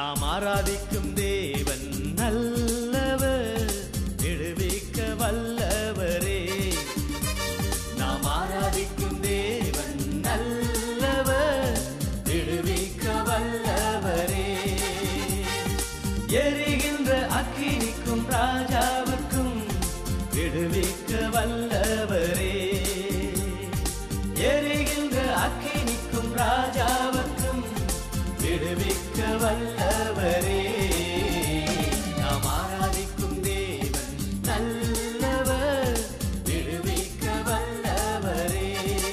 நாம் ஆராதிக்கும் தேவன் நல்லவர் விடுவிக்க வல்லவரே நாம் ஆராதிக்கும் தேவன் நல்லவர் விடுவிக்க வல்லவரே எரிகின்ற அக்கினிக்கும் ராஜாவுக்கும் விடுவிக்க வல்லவரே எரிகின்ற அக்கினிக்கும் ராஜாவுக்கும் விடுவிக்க வல்லவரே நாம் ஆராதிக்கும் தேவன் நல்லவர் விடுவிக்க வல்லவரே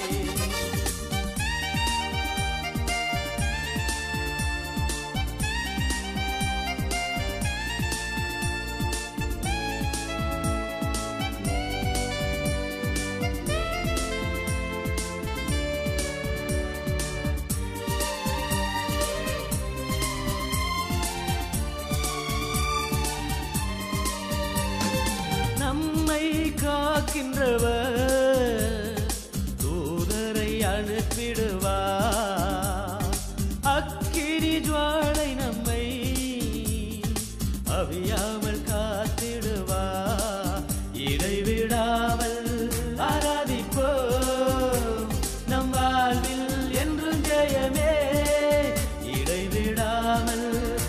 நம்மை காக்கின்றவர் தூதரை அனுப்பிடுவார் அக்கினி ஜுவாலை நம்மை அவியாமல் காத்திடுவார் இடைவிடாமல் ஆராதிப்போம் நம் வாழ்வில் என்றும் ஜெயமே இடைவிடாமல்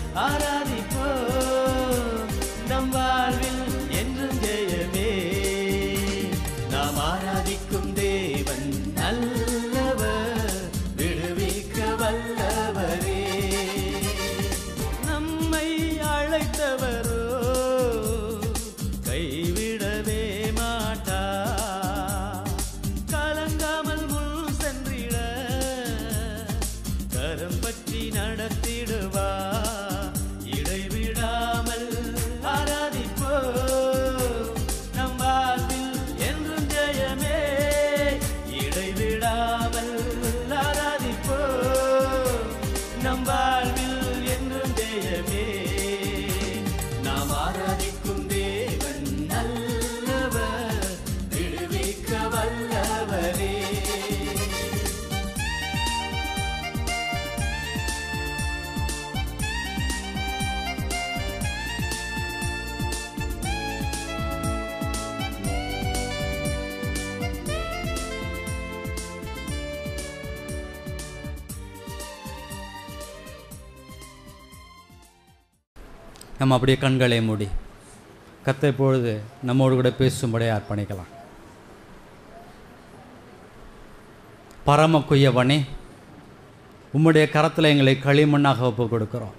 ஆராதிப்போம் நம் வாழ்வில் என்றும் ஜெயமே நாம் ஆராதிக்கும் தேவன் நல்லவர் விடுவிக்க வல்லவரே நம்மை அழைத்தவரோ கைவிடவே மாட்டார் கலங்காமல் முன் சென்றிட கரம் பற்றி நடத்திடுவா இடைவிடாமல் ஆராதிப்போ நம் வாழ்வில் என்றும் ஜெயமே இடைவிடாமல் ஆராதிப்போ நம் வாழ்வில் என்றும் ஜெயமே நாம் ஆராதிக்கும் தேவன் நல்லவர் விடுவிக்க வல்லவரே நம்ம அப்படியே கண்களை மூடி கத்தை பொழுது நம்மோடு கூட பேசும்படியே அர்ப்பணிக்கலாம் பரம குய்யவனே உம்முடைய கரத்தில் எங்களை களிமண்ணாக ஒப்பு கொடுக்கிறோம்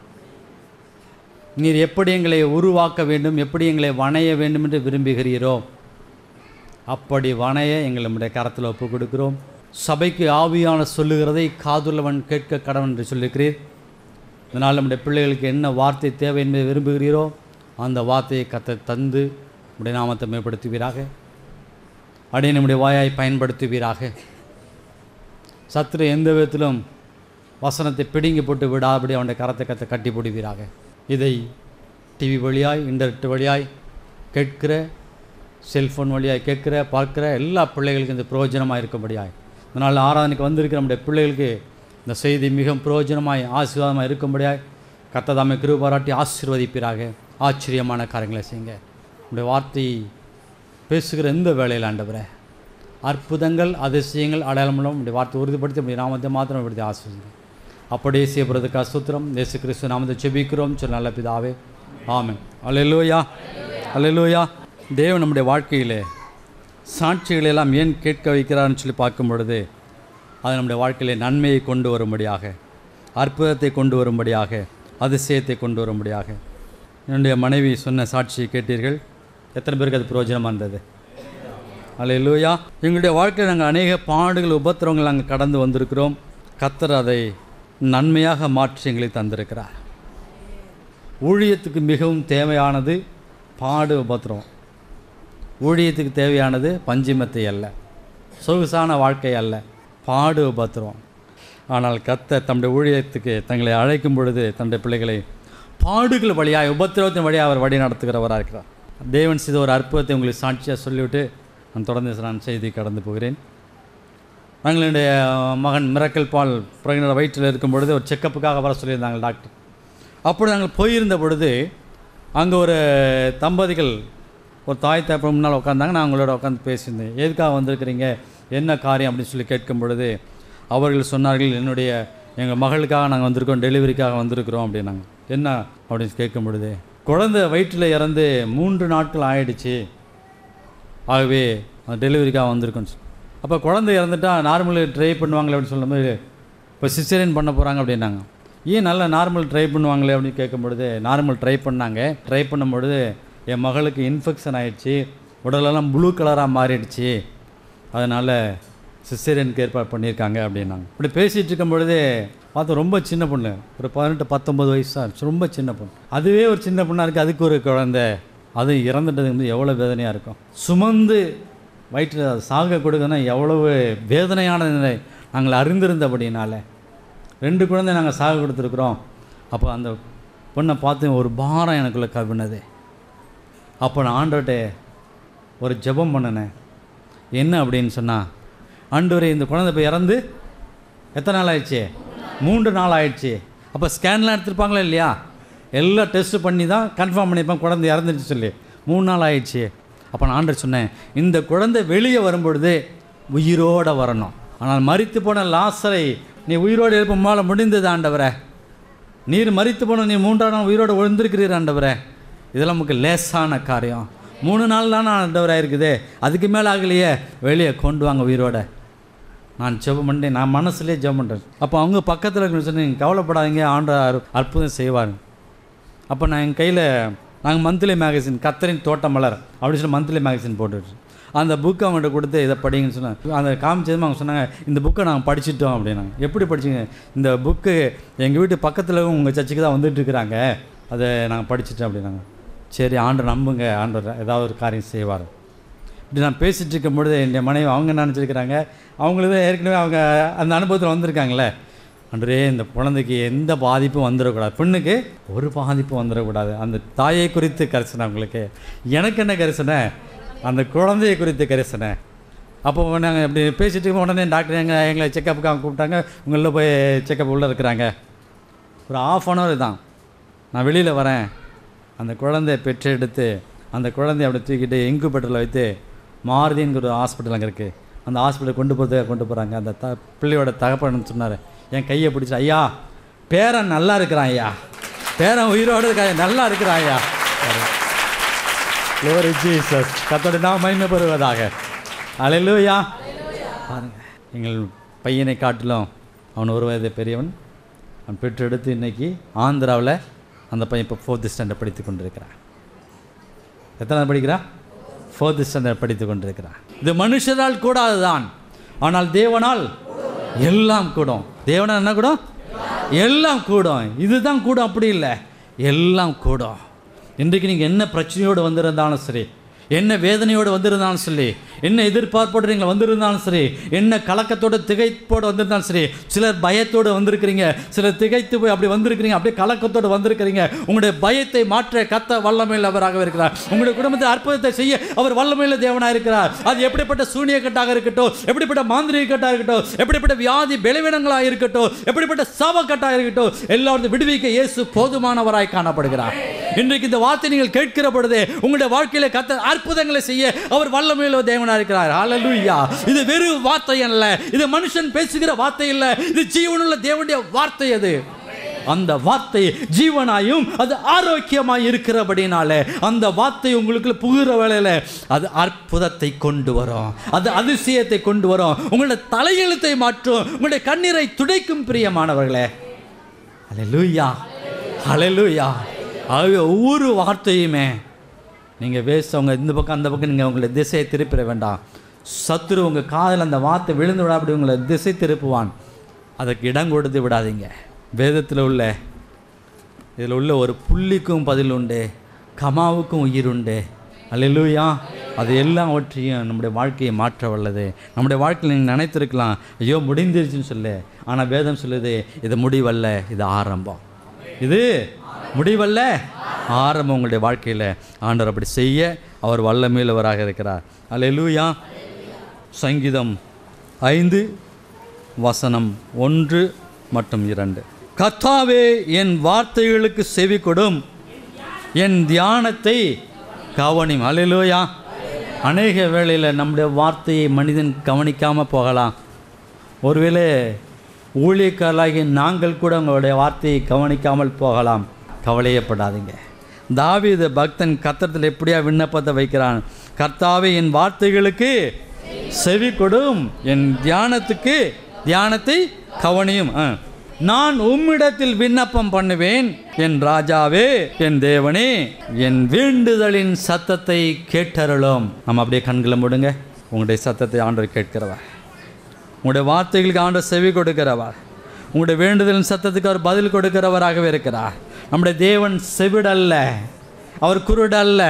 நீர் எப்படி எங்களை உருவாக்க வேண்டும் எப்படி எங்களை வணைய வேண்டும் என்று விரும்புகிறீரோ அப்படி வணைய எங்களை நம்முடைய கரத்தில் ஒப்பு கொடுக்கிறோம் சபைக்கு ஆவியான சொல்லுகிறதை காதுள்ளவன் கேட்க கடவன் என்று சொல்லியிருக்கிறீர் இதனால் நம்முடைய பிள்ளைகளுக்கு என்ன வார்த்தை தேவை என்பதை விரும்புகிறீரோ அந்த வார்த்தையை கத்த தந்து நம்முடைய நாமத்தை மேம்படுத்துவீராக அப்படியே நம்முடைய வாயாய் பயன்படுத்துவீராக சத்துரு எந்த விதத்திலும் வசனத்தை பிடுங்கி போட்டு விடாதபடி அவனுடைய கரத்தை கத்தை கட்டி போடுவீராக இதை டிவி வழியாய் இன்டர்நெட் வழியாய் கேட்கிற செல்ஃபோன் வழியாய் கேட்கிற பார்க்கிற எல்லா பிள்ளைகளுக்கும் இந்த பிரயோஜனமாக இருக்கும்படியாய் இதனால் ஆராதனைக்கு வந்திருக்கிற நம்முடைய பிள்ளைகளுக்கு இந்த செய்தி மிகவும் பிரயோஜனமாய் ஆசீர்வாதமாக இருக்கும்படியாய் கத்ததாமை கிருப பாராட்டி ஆசீர்வதிப்பீராக ஆச்சரியமான காரியங்களை செய்யுங்க உடைய வார்த்தை பேசுகிற எந்த வேலையில் ஆண்டவரே அற்புதங்கள் அதிசயங்கள் அடையாளமுள்ள உடைய வார்த்தை உறுதிப்படுத்தி உடைய நாமத்தை மாத்திரம் விடுத்து ஆசிர்வதிங்க அப்படியே செய்யப்படுறதுக்கு அசுத்திரம் இயேசு கிறிஸ்து நாமத்தை செபிக்கிறோம் சொல்ல நல்ல பிதாவே ஆமென் அல்லேலூயா அல்லேலூயா தேவன் நம்முடைய வாழ்க்கையிலே சாட்சிகளை எல்லாம் ஏன் கேட்க வைக்கிறார்னு சொல்லி பார்க்கும் பொழுது அது நம்முடைய வாழ்க்கையிலே நன்மையை கொண்டு வரும்படியாக அற்புதத்தை கொண்டு வரும்படியாக அதிசயத்தை கொண்டு வரும்படியாக என்னுடைய மனைவி சொன்ன சாட்சியை கேட்டீர்கள் எத்தனை பேருக்கு அது பிரயோஜனமாக இருந்தது அல்லேலூயா எங்களுடைய வாழ்க்கையில் நாங்கள் அநேக பாடுகள் உபத்திரவங்கள் நாங்கள் கடந்து வந்திருக்கிறோம் கத்தர் அதை நன்மையாக மாற்றி எங்களை தந்திருக்கிறார் ஊழியத்துக்கு மிகவும் தேவையானது பாடு உபத்திரம் ஊழியத்துக்கு தேவையானது பஞ்சிமத்தை அல்ல சொகுசான வாழ்க்கை அல்ல பாடு உபத்திரம் ஆனால் கத்த தம்முடைய ஊழியத்துக்கு தங்களை அழைக்கும் பொழுது தன்னுடைய பிள்ளைகளை பாடுகள் வழியாய் உபத்திரவத்தின் வழியாக அவர் வழி நடத்துகிறவராக இருக்கிறார் தேவன் செய்த ஒரு அற்புதத்தை உங்களுக்கு சாட்சியாக சொல்லிவிட்டு நான் தொடர்ந்து நான் செய்தி கடந்து போகிறேன் எங்களுடைய மகன் மிரக்கல் பால் பிரெக்னட் வயிற்றில் இருக்கும் பொழுது ஒரு செக்கப்புக்காக வர சொல்லியிருந்தாங்க டாக்டர் அப்படி நாங்கள் போயிருந்த பொழுது அங்கே ஒரு தம்பதிகள் ஒரு தாய் தகப்பன் முன்னால் உட்காந்தாங்க நான் அவங்களோட உட்காந்து பேசியிருந்தேன் எதுக்காக வந்திருக்கிறீங்க என்ன காரியம் அப்படின்னு சொல்லி கேட்கும் பொழுது அவர்கள் சொன்னார்கள் என்னுடைய எங்கள் மகளுக்காக நாங்கள் வந்திருக்கோம் டெலிவரிக்காக வந்திருக்கிறோம் அப்படின்னாங்க என்ன அப்படின்னு கேட்கும் பொழுது குழந்தை வயிற்றில் இறந்து மூன்று நாட்கள் ஆயிடுச்சு ஆகவே அந்த டெலிவரிக்காக வந்திருக்கோன்னு சொல்லி அப்போ குழந்தை இறந்துட்டா நார்மல் ட்ரை பண்ணுவாங்களே அப்படின்னு சொல்லும்போது இப்போ சிசேரியன் பண்ண போகிறாங்க அப்படின்னாங்க ஏன் நல்லா நார்மல் ட்ரை பண்ணுவாங்களே அப்படின்னு கேட்கும் பொழுது நார்மல் ட்ரை பண்ணாங்க ட்ரை பண்ணும்பொழுது என் மகளுக்கு இன்ஃபெக்ஷன் ஆயிடுச்சு உடலெல்லாம் ப்ளூ கலராக மாறிடுச்சு அதனால் சிசேரியனுக்கு ஏற்பாடு பண்ணியிருக்காங்க அப்படின்னாங்க இப்படி பேசிகிட்டு இருக்கும் பொழுது பார்த்தா ரொம்ப சின்ன பொண்ணு ஒரு பதினெட்டு பத்தொம்பது வயசு தான் இருந்துச்சு. ரொம்ப சின்ன பொண்ணு அதுவே ஒரு சின்ன பொண்ணாக இருக்குது அதுக்கு ஒரு குழந்தை அது இறந்துட்டது வந்து எவ்வளோ வேதனையாக இருக்கும் சுமந்து வயிற்றில் அது சாக கொடுக்கணும்னா எவ்வளவு வேதனையான நிலை நாங்கள் அறிந்திருந்தபடினால ரெண்டு குழந்தை நாங்கள் சாக கொடுத்துருக்குறோம் அப்போ அந்த பொண்ணை பார்த்து ஒரு பாரம் எனக்குள்ளே கவினது அப்போ நான் ஆண்டவர்கிட்ட ஒரு ஜெபம் பண்ணினேன் என்ன அப்படின்னு சொன்னால் ஆண்டவரே இந்த குழந்தை இப்போ இறந்து எத்தனை நாள் ஆயிடுச்சு மூன்று நாள் ஆயிடுச்சு அப்போ ஸ்கேன்லாம் எடுத்திருப்பாங்களா இல்லையா எல்லாம் டெஸ்ட் பண்ணி தான் கன்ஃபார்ம் பண்ணியிருப்பான் குழந்தை இறந்துருச்சு சொல்லி மூணு நாள் ஆயிடுச்சு அப்போ நான் ஆண்டவர் சொன்னேன் இந்த குழந்தை வெளியே வரும்பொழுது உயிரோடு வரணும் ஆனால் மரித்து போன லாசரை நீ உயிரோடு எழுப்ப உம்மால் முடிந்தது ஆண்டவரே நீர் மரித்து போன நீ மூன்றாம் நாள் உயிரோடு விழுந்திருக்கிறீர் ஆண்டவரே இதெல்லாம் நமக்கு லேசான காரியம் மூணு நாள் தானே ஆண்டவராக இருக்குது அதுக்கு மேலே ஆகலையே வெளியே கொண்டு வாங்க உயிரோட நான் ஜெபம் பண்ணேன் நான் மனசுலேயே ஜெபம் பண்ணுறேன் அப்போ அவங்க பக்கத்தில் இருக்கிற சொன்னேன் நீங்கள் கவலைப்படாதீங்க ஆண்ட அற்புதம் செய்வார் அப்போ நான் என் கையில் நாங்கள் மந்த்லி மேகசின் கத்தரின் தோட்டம் மலர் அப்படின்னு சொல்லி மந்த்லி மேகசின் போட்டுருச்சு அந்த புக்கை அவங்கள்ட்ட கொடுத்து இதை படிங்கன்னு சொன்னாங்க அந்த காமிச்சதும் அவங்க சொன்னாங்க இந்த புக்கை நாங்கள் படிச்சிட்டோம் அப்படின்னாங்க எப்படி படிச்சீங்க இந்த புக்கு எங்கள் வீட்டு பக்கத்தில் உங்கள் சர்ச்சுக்கு தான் வந்துட்டு இருக்கிறாங்க அதை நாங்கள் படிச்சிட்டோம் அப்படின்னாங்க சரி ஆண்டு நம்புங்க ஆண்டவர் ஏதாவது ஒரு காரியம் செய்வார் இப்படி நான் பேசிகிட்டு இருக்கும் பொழுது என் மனைவி அவங்க என்ன நினச்சிருக்கிறாங்க அவங்களுக்கு தான் ஏற்கனவே அவங்க அந்த அனுபவத்தில் வந்திருக்காங்களே அன்றே இந்த குழந்தைக்கு எந்த பாதிப்பும் வந்துடக்கூடாது பெண்ணுக்கு ஒரு பாதிப்பும் வந்துடக்கூடாது அந்த தாயை குறித்து கரிசனை அவங்களுக்கு எனக்கு என்ன கரிசனை அந்த குழந்தையை குறித்து கரிசனை அப்போ நாங்கள் இப்படி பேசிட்டு இருக்கும் உடனே டாக்டர் எங்கள் எங்களை செக்கப்புக்கு அவங்க கூப்பிட்டாங்க உங்களில் போய் செக்கப் உள்ளே இருக்கிறாங்க ஒரு ஆஃப் அன் ஹவர் தான் நான் வெளியில் வரேன் அந்த குழந்தைய பெற்றெடுத்து அந்த குழந்தைய அப்படி தூக்கிட்டு இன்குபேட்டரில் வைத்து மாருதிங்கிற ஒரு ஹாஸ்பிட்டல் அங்கே இருக்குது அந்த ஹாஸ்பிட்டல் கொண்டு போகிறதுக்காக கொண்டு போகிறாங்க அந்த த பிள்ளையோட தகப்பன்னு சொன்னார் என் கையை பிடிச்சி ஐயா பேரன் நல்லா இருக்கிறான் ஐயா பேரன் உயிரோடு இருக்கா நல்லா இருக்கிறான் ஐயா Glory Jesus. கர்த்தருடைய நாம் மகிமை பெறுவதாக அலையிலூயா பாருங்க எங்கள் பையனை காட்டிலும் அவன் ஒரு வயது பெரியவன் அவன் பெற்றெடுத்து இன்னைக்கு ஆந்திராவில் அந்த பையன் இப்போ ஃபோர்த்து ஸ்டாண்டர்ட் படித்து கொண்டிருக்கிறான் எத்தனை படிக்கிறான் ஃபோர்த்து ஸ்டாண்டர்ட் படித்து கொண்டிருக்கிறான் இது மனுஷரால் கூடாதுதான் ஆனால் தேவனால் எல்லாம் கூடும் தேவனால் என்ன கூடும் எல்லாம் கூடும் இதுதான் கூடும் அப்படி இல்லை எல்லாம் கூடும் இன்றைக்கு நீங்கள் என்ன பிரச்சனையோடு வந்திருந்தாலும் சரி என்ன வேதனையோடு வந்திருந்தாலும் சரி என்ன எதிர்பார்ப்போடு நீங்கள் வந்திருந்தாலும் சரி என்ன கலக்கத்தோட திகைப்போடு வந்திருந்தாலும் சரி சிலர் பயத்தோடு வந்திருக்கிறீங்க சிலர் திகைத்து போய் அப்படி வந்திருக்கிறீங்க அப்படியே கலக்கத்தோடு வந்திருக்கிறீங்க உங்களுடைய பயத்தை மாற்ற கத்த வல்லமையில் அவராக இருக்கிறார் உங்களுடைய குடும்பத்தை அற்புதத்தை செய்ய அவர் வல்லமையில் தேவனாக இருக்கிறார் அது எப்படிப்பட்ட சூனிய கட்டாக இருக்கட்டும் எப்படிப்பட்ட மாந்திரிக கட்டாக இருக்கட்டும் எப்படிப்பட்ட வியாதி பலவீனங்களாக இருக்கட்டும் எப்படிப்பட்ட சாப கட்டாக இருக்கட்டும் எல்லாரும் விடுவிக்க இயேசு போதுமானவராய் காணப்படுகிறார் இன்றைக்கு இந்த வார்த்தை நீங்கள் கேட்கிற பொழுது உங்களுடைய வாழ்க்கையில கத்த அற்புதங்களை செய்ய அவர் வல்லமையில தேவனா இருக்கிறார் ஹalleluya இது வெறும் வார்த்தை அல்ல இது மனுஷன் பேசுகிற வார்த்தை இல்ல இது ஜீவனுள்ள தேவனுடைய வார்த்தை அது அந்த வார்த்தை ஜீவனாயும் அது ஆரோக்கியமாய் இருக்கிறபடினால அந்த வார்த்தை உங்களுக்கு புகுற வேளையில அது அற்புதத்தை கொண்டு வரும் அது அதிசயத்தை கொண்டு வரும் உங்களுடைய தலையெழுத்தை மாற்றும் உங்களுடைய கண்ணீரை துடைக்கும் பிரியமானவர்களே ஹalleluya ஹalleluya ஆகவே ஒவ்வொரு வார்த்தையுமே நீங்கள் வேஸ்ட் அவங்க இந்த பக்கம் அந்த பக்கம் நீங்கள் உங்களை திசையை திருப்பிட வேண்டாம் சத்துரு உங்கள் காதில் அந்த வார்த்தை விழுந்து விட அப்படி உங்களை திசை திருப்புவான் அதற்கு இடம் கொடுத்து விடாதீங்க வேதத்தில் உள்ள இதில் உள்ள ஒரு புள்ளிக்கும் பதில் உண்டு கமாவுக்கும் உயிர் உண்டு அல்லேலூயா அது எல்லாவற்றையும் நம்முடைய வாழ்க்கையை மாற்ற வல்லது நம்முடைய வாழ்க்கையில் நீங்கள் நினைத்திருக்கலாம் ஐயோ முடிந்துருச்சுன்னு சொல்லு ஆனால் வேதம் சொல்லுது இது முடிவல்ல இது ஆரம்பம் இது முடிவல்ல ஆரம்பம் உங்களுடைய வாழ்க்கையில் ஆண்டவர் அப்படி செய்ய அவர் வல்லமையுள்ளவராக இருக்கிறார் அல்லேலூயா சங்கீதம் ஐந்து வசனம் ஒன்று மற்றும் இரண்டு கத்தாவே என் வார்த்தைகளுக்கு செவி கொடும் என் தியானத்தை கவனியும் அல்லேலூயா அநேக வேளையில் நம்முடைய வார்த்தையை மனிதன் கவனிக்காமல் போகலாம் ஒருவேளை ஊழியக்காரலாகி நாங்கள் கூட உங்களுடைய வார்த்தையை கவனிக்காமல் போகலாம் கவலையப்படாதீங்க தாவீது பக்தன் கத்தத்தில் எப்படியா விண்ணப்பத்தை வைக்கிறான் கர்த்தாவே என் வார்த்தைகளுக்கு செவி கொடும் என் தியானத்துக்கு தியானத்தை கவனியும் ஆ. நான் உம்மிடத்தில் விண்ணப்பம் பண்ணுவேன் என் ராஜாவே என் தேவனே என் வேண்டுதலின் சத்தத்தை கேட்டருளும் நம்ம அப்படியே கண்களை மூடுங்க உங்களுடைய சத்தத்தை ஆண்டவர் கேட்கிறவர் உங்களுடைய வார்த்தைகளுக்கு ஆண்டவர் செவி கொடுக்கிறவர் உங்களுடைய வேண்டுதலின் சத்தத்துக்கு அவர் பதில் கொடுக்கிறவராகவே இருக்கிறார் நம்முடைய தேவன் செவிடல்ல அவர் குருடல்ல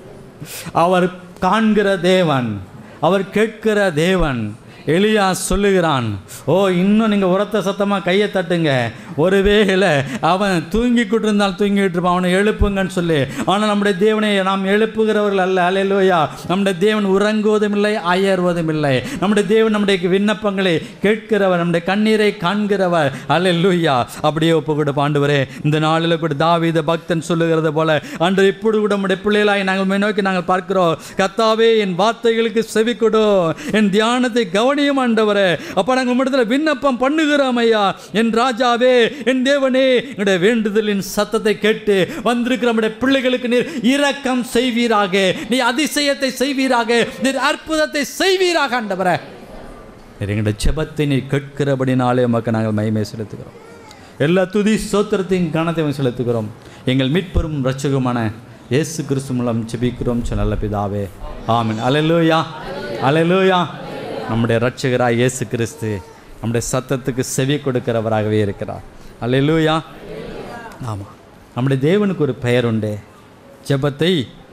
அவர் காண்கிற தேவன் அவர் கேட்கிற தேவன் எலியா சொல்லுகிறான் ஓ இன்னும் நீங்கள் உரத்த சத்தமாக கையை தட்டுங்க ஒருவேளை அவன் தூங்கிக்கிட்டு இருந்தால் தூங்கிட்டு இருப்பான் அவனை எழுப்புங்கன்னு சொல்லி ஆனால் நம்முடைய தேவனை நாம் எழுப்புகிறவர்கள் அல்ல அலையலோயா நம்முடைய தேவன் உறங்குவதும் இல்லை அயர்வதும் இல்லை நம்முடைய தேவன் நம்முடைய விண்ணப்பங்களை கேட்கிறவர் நம்முடைய கண்ணீரை காண்கிறவர் அல்லேலூயா அப்படியே ஒப்பு கொடுப்ப ஆண்டவரே இந்த நாளில் கூட தாவீத பக்தன் சொல்லுகிறது போல அன்று இப்படி கூட நம்முடைய பிள்ளைகளாய் நாங்கள் மே நோக்கி நாங்கள் பார்க்கிறோம் கத்தாவே என் வார்த்தைகளுக்கு செவி கொடு என் தியானத்தை கவனியும் ஆண்டவரே அப்போ நாங்கள் உம்மிடத்தில் விண்ணப்பம் பண்ணுகிறோம் ஐயா என் ராஜாவே என் தேவனே என்னுடைய வேண்டுதலின் சத்தத்தை கேட்டு வந்திருக்கிற நம்முடைய பிள்ளைகளுக்கு நீர் இரக்கம் செய்வீராக நீ அதிசயத்தை செய்வீராக நீர் அற்புதத்தை செய்வீராக ஆண்டவரே நீர் எங்களுடைய ஜெபத்தை நீர் கேட்கிறபடினாலே உமக்கு நாங்கள் மகிமை செலுத்துகிறோம் எல்லா துதி சோத்திரத்தையும் கணத்தையும் செலுத்துகிறோம் எங்கள் மீட்பெரும் ரட்சகமான இயேசு கிறிஸ்து மூலம் ஜெபிக்கிறோம் சொன்ன நல்ல பிதாவே ஆமென் அலலூயா அலலூயா நம்முடைய ரட்சகராய் இயேசு கிறிஸ்து நம்முடைய சத்தத்துக்கு செவி கொடுக்கிறவராகவே இருக்கிறார் அலலூயா ஆமாம் நம்முடைய தேவனுக்கு ஒரு பெயர் உண்டு ஜெபத்தை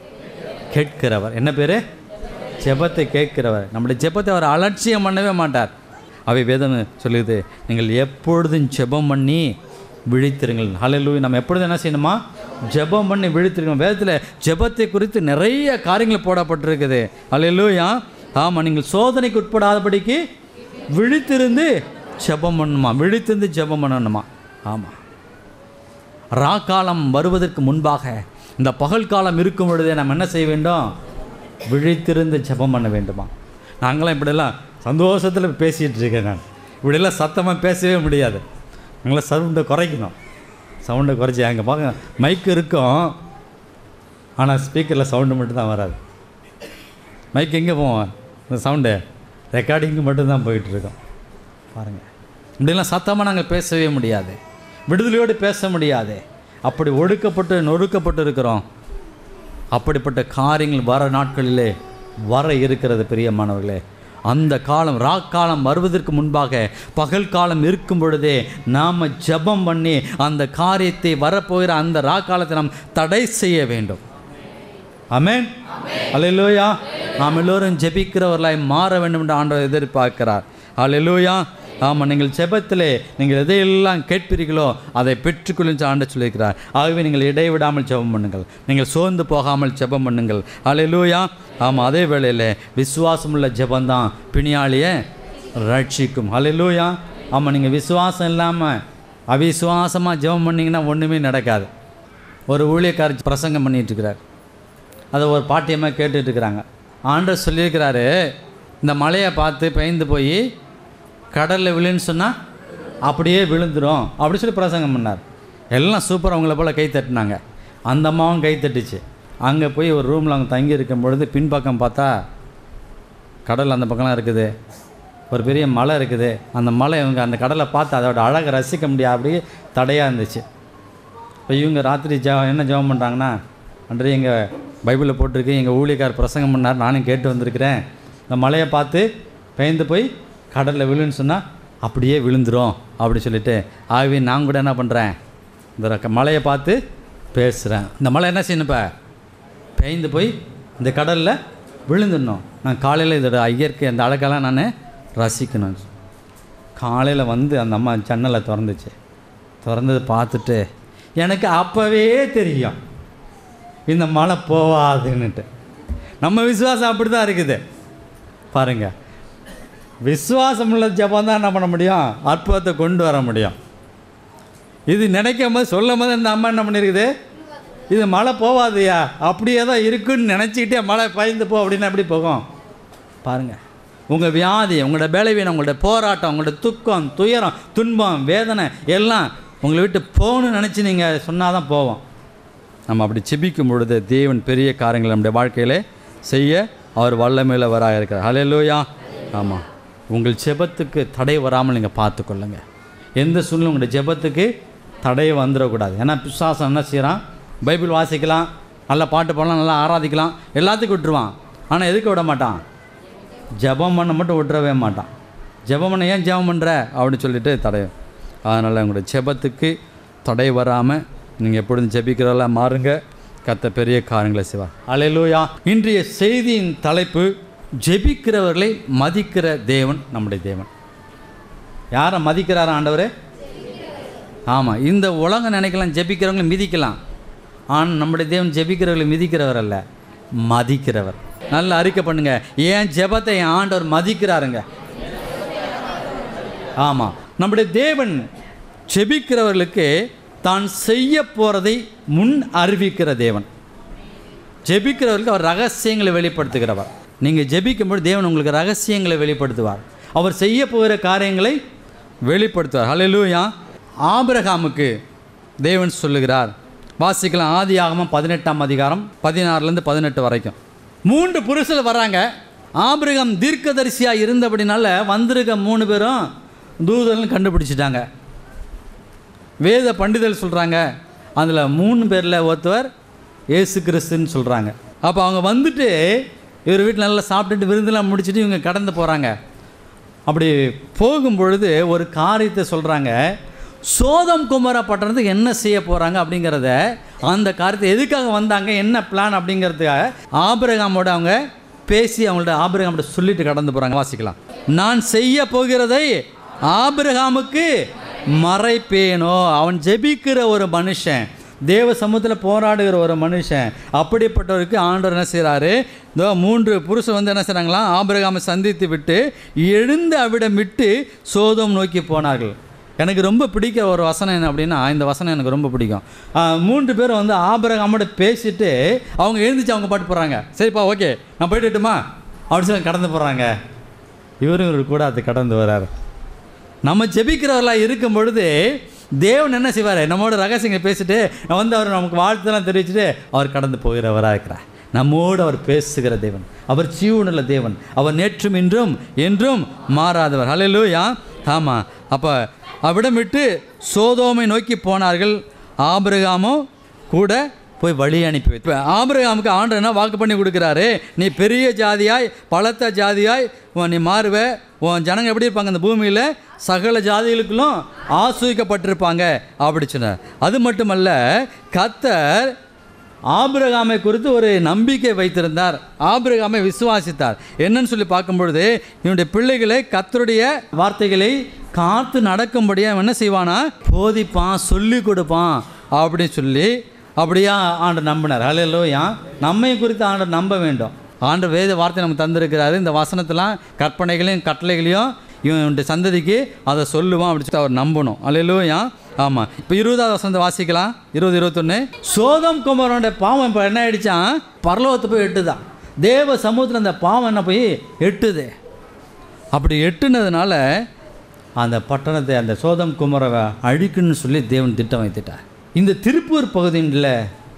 கேட்கிறவர் என்ன பேர் ஜெபத்தை கேட்கிறவர் நம்முடைய ஜெபத்தை அவர் அலட்சியம் பண்ணவே மாட்டார் அவை வேதம் சொல்லுது நீங்கள் எப்பொழுதும் ஜெபம் பண்ணி விழித்திருங்கள் ஹalleluya நம்ம எப்பொழுதும் என்ன செய்யணுமா ஜெபம் பண்ணி விழித்திருக்கணும் வேதத்தில் ஜெபத்தை குறித்து நிறைய காரியங்கள் போடப்பட்டிருக்குது ஹalleluya ஆமாம் நீங்கள் சோதனைக்கு உட்படாதபடிக்கு விழித்திருந்து ஜெபம் பண்ணணுமா விழித்திருந்து ஜெபம் பண்ணணுமா ஆமாம் ரா காலம் வருவதற்கு முன்பாக இந்த பகல் காலம் இருக்கும் பொழுதே நம்ம என்ன செய்ய வேண்டும் விழித்திருந்து ஜெபம் பண்ண வேண்டுமா நாங்களாம் இப்படியெல்லாம் சந்தோஷத்தில் பேசிகிட்டு இருக்கேன் நான் இப்படியெல்லாம் சத்தமாக பேசவே முடியாது நாங்களாம் சவுண்டை குறைக்கணும் சவுண்டை குறைச்சி அங்கே பார்க்க மைக் இருக்கும் ஆனால் ஸ்பீக்கரில் சவுண்டு மட்டும்தான் வராது மைக் எங்கே போவோம் இந்த சவுண்டு ரெக்கார்டிங்கு மட்டும்தான் போயிட்டுருக்கோம் பாருங்கள் இப்படிலாம் சத்தமாக நாங்கள் பேசவே முடியாது விடுதலையோடு பேச முடியாது அப்படி ஒடுக்கப்பட்டு நொறுக்கப்பட்டு இருக்கிறோம் அப்படிப்பட்ட காரியங்கள் வர நாட்களிலே வர இருக்கிறது பிரியமானவர்களே அந்த காலம் ரா காலம் வருவதற்கு முன்பாக பகல் காலம் இருக்கும் பொழுதே நாம் ஜெபம் பண்ணி அந்த காரியத்தை வரப்போகிற அந்த ரா காலத்தை நாம் தடை செய்ய வேண்டும் ஆமென் அல்லேலூயா நாம் எல்லோரும் ஜெபிக்கிறவர்களாய் மாற வேண்டும் என்று ஆண்டவர் எதிர்பார்க்கிறார் அல்லேலூயா ஆமாம் நீங்கள் ஜெபத்திலே நீங்கள் எதையெல்லாம் கேட்பீர்களோ அதை பெற்றுக்கொள்ளும் ஆண்ட சொல்லியிருக்கிறார் ஆகவே நீங்கள் இடைவிடாமல் ஜெபம் பண்ணுங்கள் நீங்கள் சோர்ந்து போகாமல் ஜெபம் பண்ணுங்கள் அல்லேலூயா ஆமாம் அதே வேளையில் விசுவாசமுள்ள ஜெபந்தான் பிணியாளியை ரட்சிக்கும் அல்லேலூயா ஆமாம் நீங்கள் விசுவாசம் இல்லாமல் அவிசுவாசமாக ஜெபம் பண்ணிங்கன்னா ஒன்றுமே நடக்காது ஒரு ஊழியக்காரர் பிரசங்கம் பண்ணிட்டு இருக்கிறார் அதை ஒரு பாட்டியமாக கேட்டுட்டு இருக்கிறாங்க ஆண்டவர் சொல்லியிருக்கிறாரு இந்த மலையை பார்த்து பயந்து போய் கடலில் விழுன்னு சொன்னால் அப்படியே விழுந்துடும் அப்படி சொல்லி பிரசங்கம் பண்ணார் எல்லாம் சூப்பர் அவங்கள போல் கை தட்டினாங்க அந்த அம்மாவும் கை தட்டுச்சு அங்கே போய் ஒரு ரூமில் அவங்க தங்கி இருக்கும் பொழுது பின்பக்கம் பார்த்தா கடல் அந்த பக்கம்லாம் இருக்குது ஒரு பெரிய மலை இருக்குது அந்த மலை இவங்க அந்த கடலை பார்த்து அதோட அழகை ரசிக்க முடியாது அப்படியே தடையாக இருந்துச்சு இப்போ இவங்க ராத்திரி ஜெ என்ன ஜெபம் பண்ணுறாங்கன்னா அன்றே எங்கள் பைபிளில் போட்டிருக்கு எங்கள் ஊழியக்கார் பிரசங்கம் பண்ணார் நானும் கேட்டு வந்திருக்கிறேன் இந்த மலையை பார்த்து பயந்து போய் கடலில் விழுன்னு சொன்னால் அப்படியே விழுந்துரும் அப்படி சொல்லிட்டு ஆகவே நான் கூட என்ன பண்ணுறேன் இந்த ர- மலையை பார்த்து பேசுகிறேன் இந்த மலை என்ன செய்யணும் இப்போ பெயர்ந்து போய் இந்த கடலில் விழுந்துடணும் நான் காலையில் இதோட இயற்கை அந்த அழகெல்லாம் நான் ரசிக்கணும் காலையில் வந்து அந்த அம்மா ஜன்னலை திறந்துச்சு திறந்தது பார்த்துட்டு எனக்கு அப்போவே தெரியும் இந்த மழை போவாதுன்னுட்டு நம்ம விசுவாசம் அப்படி தான் இருக்குது பாருங்க விசுவாசம் உள்ள ஜபம் தான் என்ன பண்ண முடியும் அற்புதத்தை கொண்டு வர முடியும் இது நினைக்கும் போது சொல்லும் போது இந்த அம்மா என்ன பண்ணியிருக்குது இது மழை போவாதுயா அப்படியே தான் இருக்குன்னு நினச்சிக்கிட்டே மழை பயந்து போ அப்படின்னு எப்படி போகும் பாருங்கள் உங்கள் வியாதி உங்களோட பலவீனம் உங்களோட போராட்டம் உங்களோட துக்கம் துயரம் துன்பம் வேதனை எல்லாம் உங்களை விட்டு போகணும்னு நினச்சி நீங்கள் சொன்னால் தான் போவோம் நம்ம அப்படி செபிக்கும் பொழுது தேவன் பெரிய காரியங்களை நம்முடைய வாழ்க்கையிலே செய்ய அவர் வல்லமையில் வராக இருக்கிறார் ஹலே லூயா ஆமாம் உங்கள் ஜெபத்துக்கு தடை வராமல் நீங்கள் பார்த்துக்கொள்ளுங்க எந்த சூழ்நிலை உங்களுடைய ஜெபத்துக்கு தடை வந்துடக்கூடாது ஏன்னா பிசாசம் என்ன செய்கிறான் பைபிள் வாசிக்கலாம் நல்லா பாட்டு பாடலாம் நல்லா ஆராதிக்கலாம் எல்லாத்துக்கும் விட்டுருவான் ஆனால் எதுக்கு விட மாட்டான் ஜெபம் பண்ண மட்டும் விட்டுறவே மாட்டான் ஜெபம் பண்ண ஏன் ஜெபம் பண்ணுற அப்படின்னு சொல்லிட்டு தடையும் அதனால் உங்களுடைய ஜெபத்துக்கு தடை வராமல் நீங்கள் எப்பொழுதும் ஜெபிக்கிறவங்களா மாறுங்க கத்த பெரிய காரியங்களை செய்வார் அலையலூயா இன்றைய செய்தியின் தலைப்பு ஜெபிக்கிறவர்களை மதிக்கிற தேவன் நம்முடைய தேவன் யாரை மதிக்கிறார் ஆண்டவர் ஆமாம் இந்த உலகம் நினைக்கலாம் ஜெபிக்கிறவங்களை மிதிக்கலாம் ஆனால் நம்முடைய தேவன் ஜெபிக்கிறவர்களை மிதிக்கிறவர் அல்ல மதிக்கிறவர் நல்ல அறிக்கை பண்ணுங்க ஏன் ஜெபத்தை என் ஆண்டவர் மதிக்கிறாருங்க ஆமாம் நம்முடைய தேவன் ஜெபிக்கிறவர்களுக்கு தான் செய்ய போகிறதை முன் அறிவிக்கிற தேவன் ஜெபிக்கிறவர்களுக்கு அவர் ரகசியங்களை வெளிப்படுத்துகிறவர் நீங்கள் ஜெபிக்கும்போது தேவன் உங்களுக்கு ரகசியங்களை வெளிப்படுத்துவார் அவர் செய்ய போகிற காரியங்களை வெளிப்படுத்துவார் ஹalleluya ஆபிரகாமுக்கு தேவன் சொல்லுகிறார் வாசிக்கலாம் ஆதி ஆகமம் பதினெட்டாம் அதிகாரம் பதினாறுலேருந்து பதினெட்டு வரைக்கும் மூன்று புருஷர்கள் வராங்க ஆபிரகாம் தீர்க்கதரிசியாக இருந்தபடினால வந்திருக்க மூணு பேரும் தூதல்னு கண்டுபிடிச்சிட்டாங்க வேத பண்டிதர் சொல்கிறாங்க அதில் மூணு பேரில் ஒருத்தவர் ஏசு கிறிஸ்துன்னு சொல்கிறாங்க அப்போ அவங்க வந்துட்டு இவர் வீட்டில் நல்லா சாப்பிட்டுட்டு விருந்தெல்லாம் முடிச்சுட்டு இவங்க கடந்து போகிறாங்க அப்படி போகும் பொழுது ஒரு காரியத்தை சொல்கிறாங்க சோதம் குமார பட்டணத்துக்கு என்ன செய்ய போகிறாங்க அப்படிங்கிறத அந்த காரியத்தை எதுக்காக வந்தாங்க என்ன பிளான் அப்படிங்கிறதுக்காக ஆபிரகாமோட அவங்க பேசி அவங்கள்ட்ட ஆபிரகாம்கிட்ட சொல்லிட்டு கடந்து போகிறாங்க வாசிக்கலாம் நான் செய்ய போகிறதை ஆபிரகாமுக்கு மறைப்பேனோ அவன் ஜெபிக்கிற ஒரு மனுஷன் தேவ சமூகத்தில் போராடுகிற ஒரு மனுஷன் அப்படிப்பட்டவருக்கு ஆண்டவர் என்ன செய்கிறாரு இதோ மூன்று புருஷன் வந்து என்ன செய்கிறாங்களாம் ஆபிரகாமை சந்தித்து விட்டு எழுந்து அவிடம் விட்டு சோதம் நோக்கி போனார்கள் எனக்கு ரொம்ப பிடிக்க ஒரு வசனம் என்ன அப்படின்னா இந்த வசனம் எனக்கு ரொம்ப பிடிக்கும் ஆ, மூன்று பேரும் வந்து ஆபிரகாமோட பேசிட்டு அவங்க எழுந்துச்சு அவங்க பாட்டு போகிறாங்க சரிப்பா ஓகே நான் போயிட்டு வரட்டுமா அப்படி சொல்லி கடந்து போகிறாங்க இவரும் இவர் கூட அது கடந்து வர்றாரு நம்ம ஜெபிக்கிறவர்களாக இருக்கும் பொழுது தேவன் என்ன செய்வார் நம்மோட ரகசியங்களை பேசிட்டு வந்து அவர் நமக்கு வாழ்த்தெல்லாம் தெரிவிச்சுட்டு அவர் கடந்து போகிறவராக இருக்கிறார் நம்மோடு அவர் பேசுகிற தேவன் அவர் ஜீவனுள்ள தேவன் அவர் நேற்றும் இன்றும் என்றும் மாறாதவர் ஹalleluya ஆமாம் அப்போ அவ்விடம் விட்டு சோதோமை நோக்கி போனார்கள் ஆபிரகாமோ கூட போய் வழி அனுப்பி வைத்து ஆபிரகாமுக்கு ஆண்டவர் என்ன வாக்கு பண்ணி கொடுக்குறாரு நீ பெரிய ஜாதியாய் பலத்த ஜாதியாய் உன் நீ மாறுவ உன் ஜனங்க எப்படி இருப்பாங்க இந்த பூமியில் சகல ஜாதிகளுக்கும் ஆசிரிக்கப்பட்டிருப்பாங்க அப்படி சொன்னார் அது மட்டுமல்ல கத்தர் ஆபிரகாமை குறித்து ஒரு நம்பிக்கை வைத்திருந்தார் ஆபிரகாமை விசுவாசித்தார் என்னன்னு சொல்லி பார்க்கும் பொழுது இவனுடைய பிள்ளைகளை கத்தருடைய வார்த்தைகளை காத்து நடக்கும்படியாக அவன் என்ன செய்வானா போதிப்பான் சொல்லி கொடுப்பான் அப்படின்னு சொல்லி அப்படியா ஆண்டு நம்பினார் ஹalleluya நம்மை குறித்து ஆண்டு நம்ப வேண்டும் ஆண்டு வேத வார்த்தை நமக்கு தந்திருக்கிறாரு இந்த வசனத்தெல்லாம் கற்பனைகளையும் கட்டளைகளையும் இவனுடைய சந்ததிக்கு அதை சொல்லுவான் அப்படின்னு சொல்லி அவர் நம்பணும் அல்லையிலூயா ஆமாம் இப்போ இருபதாவது வசனத்தை வாசிக்கலாம் இருபது இருபத்தொன்று சோதம் குமாரோட பாவம் இப்போ என்ன ஆயிடுச்சான் பரலோகத்தை போய் எட்டுதான் தேவ சமூகத்தில் அந்த பாவம் என்ன போய் எட்டுது அப்படி எட்டுனதுனால அந்த பட்டணத்தை அந்த சோதம் குமரவை அழிக்கணும்னு சொல்லி தேவன் திட்டம் வைத்துட்டார் இந்த திருப்பூர் பகுதியில்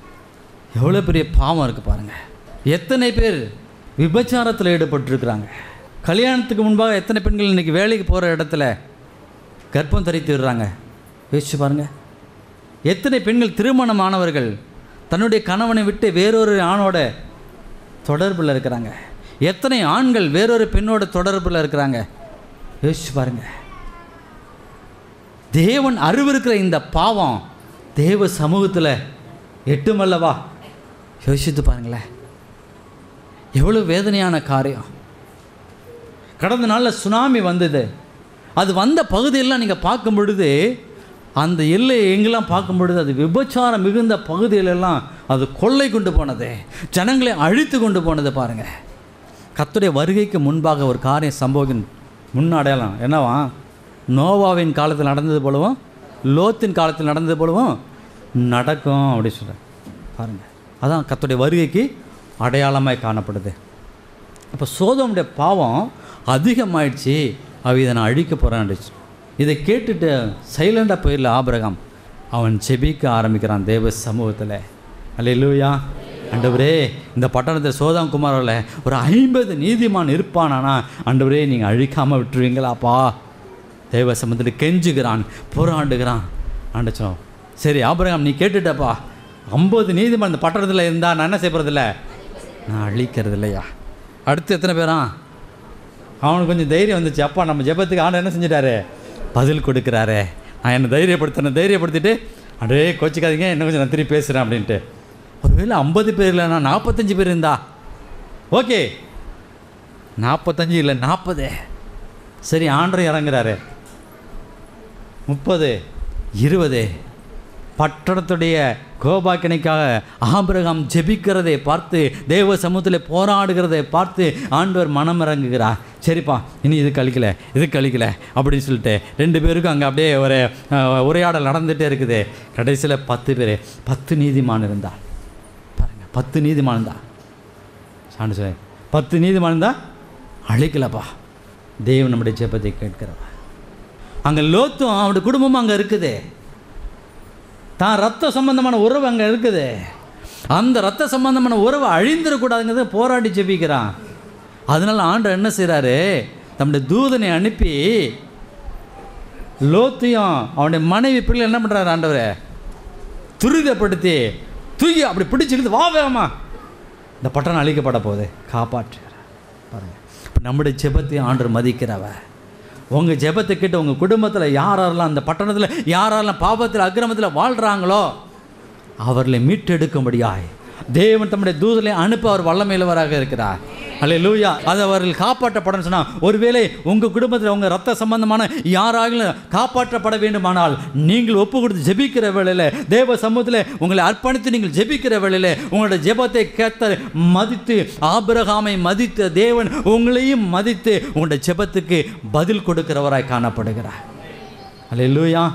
எவ்வளோ பெரிய பாவம் இருக்குது பாருங்கள் எத்தனை பேர் விபச்சாரத்தில் ஈடுபட்டிருக்கிறாங்க கல்யாணத்துக்கு முன்பாக எத்தனை பெண்கள் இன்றைக்கி வேலைக்கு போகிற இடத்துல கர்ப்பம் தரித்து விடுறாங்க யோசிச்சு பாருங்கள் எத்தனை பெண்கள் திருமணமானவர்கள் தன்னுடைய கணவனை விட்டு வேறொரு ஆணோட தொடர்பில் இருக்கிறாங்க எத்தனை ஆண்கள் வேறொரு பெண்ணோட தொடர்பில் இருக்கிறாங்க யோசிச்சு பாருங்க தேவன் அருவிருக்கிற இந்த பாவம் தேவ சமூகத்தில் எட்டுமல்லவா யோசித்து பாருங்களேன் எவ்வளோ வேதனையான காரியம் கடந்த நாளில் சுனாமி வந்தது அது வந்த பகுதியெல்லாம் நீங்கள் பார்க்கும் பொழுது அந்த எல்லையை எங்கெல்லாம் பார்க்கும் பொழுது அது விபச்சாரம் மிகுந்த பகுதியிலெல்லாம் அது கொள்ளை கொண்டு போனது ஜனங்களை அழித்து கொண்டு போனது பாருங்கள் கர்த்தருடைய வருகைக்கு முன்பாக ஒரு காரியம் சம்பவம் முன்னடையலாம் என்னவா நோவாவின் காலத்தில் நடந்தது போலவும் லோத்தின் காலத்தில் நடந்தது போலவும் நடக்கும் அப்படின்னு சொல்கிறேன் பாருங்கள் அதான் கர்த்தருடைய வருகைக்கு அடையாளமாய் காணப்படுது அப்போ சோதமுடைய பாவம் அதிகமாயிடுச்சு அவ இதை நான் அழிக்க போகிறேன் இதை கேட்டுட்டு சைலண்டாக போயிடல ஆபிரகாம் அவன் செபிக்க ஆரம்பிக்கிறான் தேவ சமூகத்தில் அல்லேலூயா ஆண்டவரே இந்த பட்டணத்தில் சோதாம் குமாரில் ஒரு ஐம்பது நீதிமான் இருப்பானானா ஆண்டவரே நீங்கள் அழிக்காமல் விட்டுருவீங்களாப்பா தேவ சமூகத்தில் கெஞ்சுகிறான் போராண்டுகிறான் ஆண்டச்சோம் சரி ஆபிரகாம் நீ கேட்டுட்டப்பா ஐம்பது நீதிமான் இந்த பட்டணத்தில் இருந்தால் நான் என்ன செய்யப்படுறதில்ல நான் அழிக்கிறது இல்லையா அடுத்து எத்தனை பேரா அவனுக்கு கொஞ்சம் தைரியம் வந்துச்சு அப்பா நம்ம ஜெபத்துக்கு ஆண்டு என்ன செஞ்சிட்டாரு பதில் கொடுக்குறாரு நான் என்னை தைரியப்படுத்தினேன் தைரியப்படுத்திட்டு அடே கோச்சிக்காதீங்க இன்னும் கொஞ்சம் நான் திருப்பி பேசுகிறேன் அப்படின்ட்டு ஒருவேளை ஐம்பது பேர் இல்லைன்னா நாற்பத்தஞ்சு பேர் இருந்தா ஓகே நாற்பத்தஞ்சு இல்லை நாற்பது சரி ஆண்டரை இறங்குறாரு முப்பது இருபது பட்டணத்துடைய கோபாக்கினைக்காக ஆபிரகாம் ஜெபிக்கிறதை பார்த்து தேவ சமூகத்தில் போராடுகிறதை பார்த்து ஆண்டவர் மனம் இறங்குகிறார் சரிப்பா இனி இது கழிக்கல இது கழிக்கல அப்படின்னு சொல்லிட்டு ரெண்டு பேருக்கும் அங்கே அப்படியே ஒரு அஹ், உரையாடல் நடந்துகிட்டே இருக்குது கடைசியில் பத்து பேர் பத்து நீதிமான் இருந்தார் பாருங்க பத்து நீதிமான் இருந்தா சாண்டு சொல்லி பத்து நீதிமான் இருந்தா அழிக்கலப்பா தேவன் நம்முடைய ஜெபத்தை கேட்கிறவா அங்கே லோத்தும் அவனுடைய குடும்பமும் அங்கே இருக்குது தான் ரத்த சம்பந்தமான உறவு அங்கே இருக்குது அந்த ரத்த சம்பந்தமான உறவு அழிந்துடக்கூடாதுங்கிறத போராடி ஜெபிக்கிறான் அதனால ஆண்டவர் என்ன செய்கிறாரு தம்முடைய தூதனை அனுப்பி லோத்தையும் அவனுடைய மனைவி பிள்ளை என்ன பண்ணுறாரு ஆண்டவரே துரிதப்படுத்தி தூக்கி அப்படி பிடிச்சிருந்து வா வேகமா இந்த பட்டணம் அழிக்கப்பட போகுது காப்பாற்றுகிறார் பாருங்க இப்போ நம்முடைய ஜெபத்தை ஆண்டவர் மதிக்கிறவ உங்கள் ஜெபத்தை கேட்டு உங்கள் குடும்பத்தில் யாரெல்லாம் அந்த பட்டணத்தில் யாரெல்லாம் பாபத்தில் அக்கிரமத்தில் வாழ்கிறாங்களோ அவர்களை மீட்டெடுக்கும்படியாய் தேவன் தம்முடைய தூதலை அனுப்ப அவர் வல்லமையிலவராக இருக்கிறார் அல்ல லூயா அது அவர்கள் காப்பாற்றப்படணும் சொன்னால் ஒருவேளை உங்கள் குடும்பத்தில் உங்கள் ரத்த சம்பந்தமான யாராலும் காப்பாற்றப்பட வேண்டுமானால் நீங்கள் ஒப்பு கொடுத்து ஜெபிக்கிற வேளையில் தேவ சமூகத்தில் உங்களை அர்ப்பணித்து நீங்கள் ஜெபிக்கிற வேளையில் உங்களுடைய ஜெபத்தை கேட்ட மதித்து ஆபிரகாமை மதித்த தேவன் உங்களையும் மதித்து உங்களுடைய ஜெபத்துக்கு பதில் கொடுக்கிறவராய் காணப்படுகிறார் அல்ல லூயா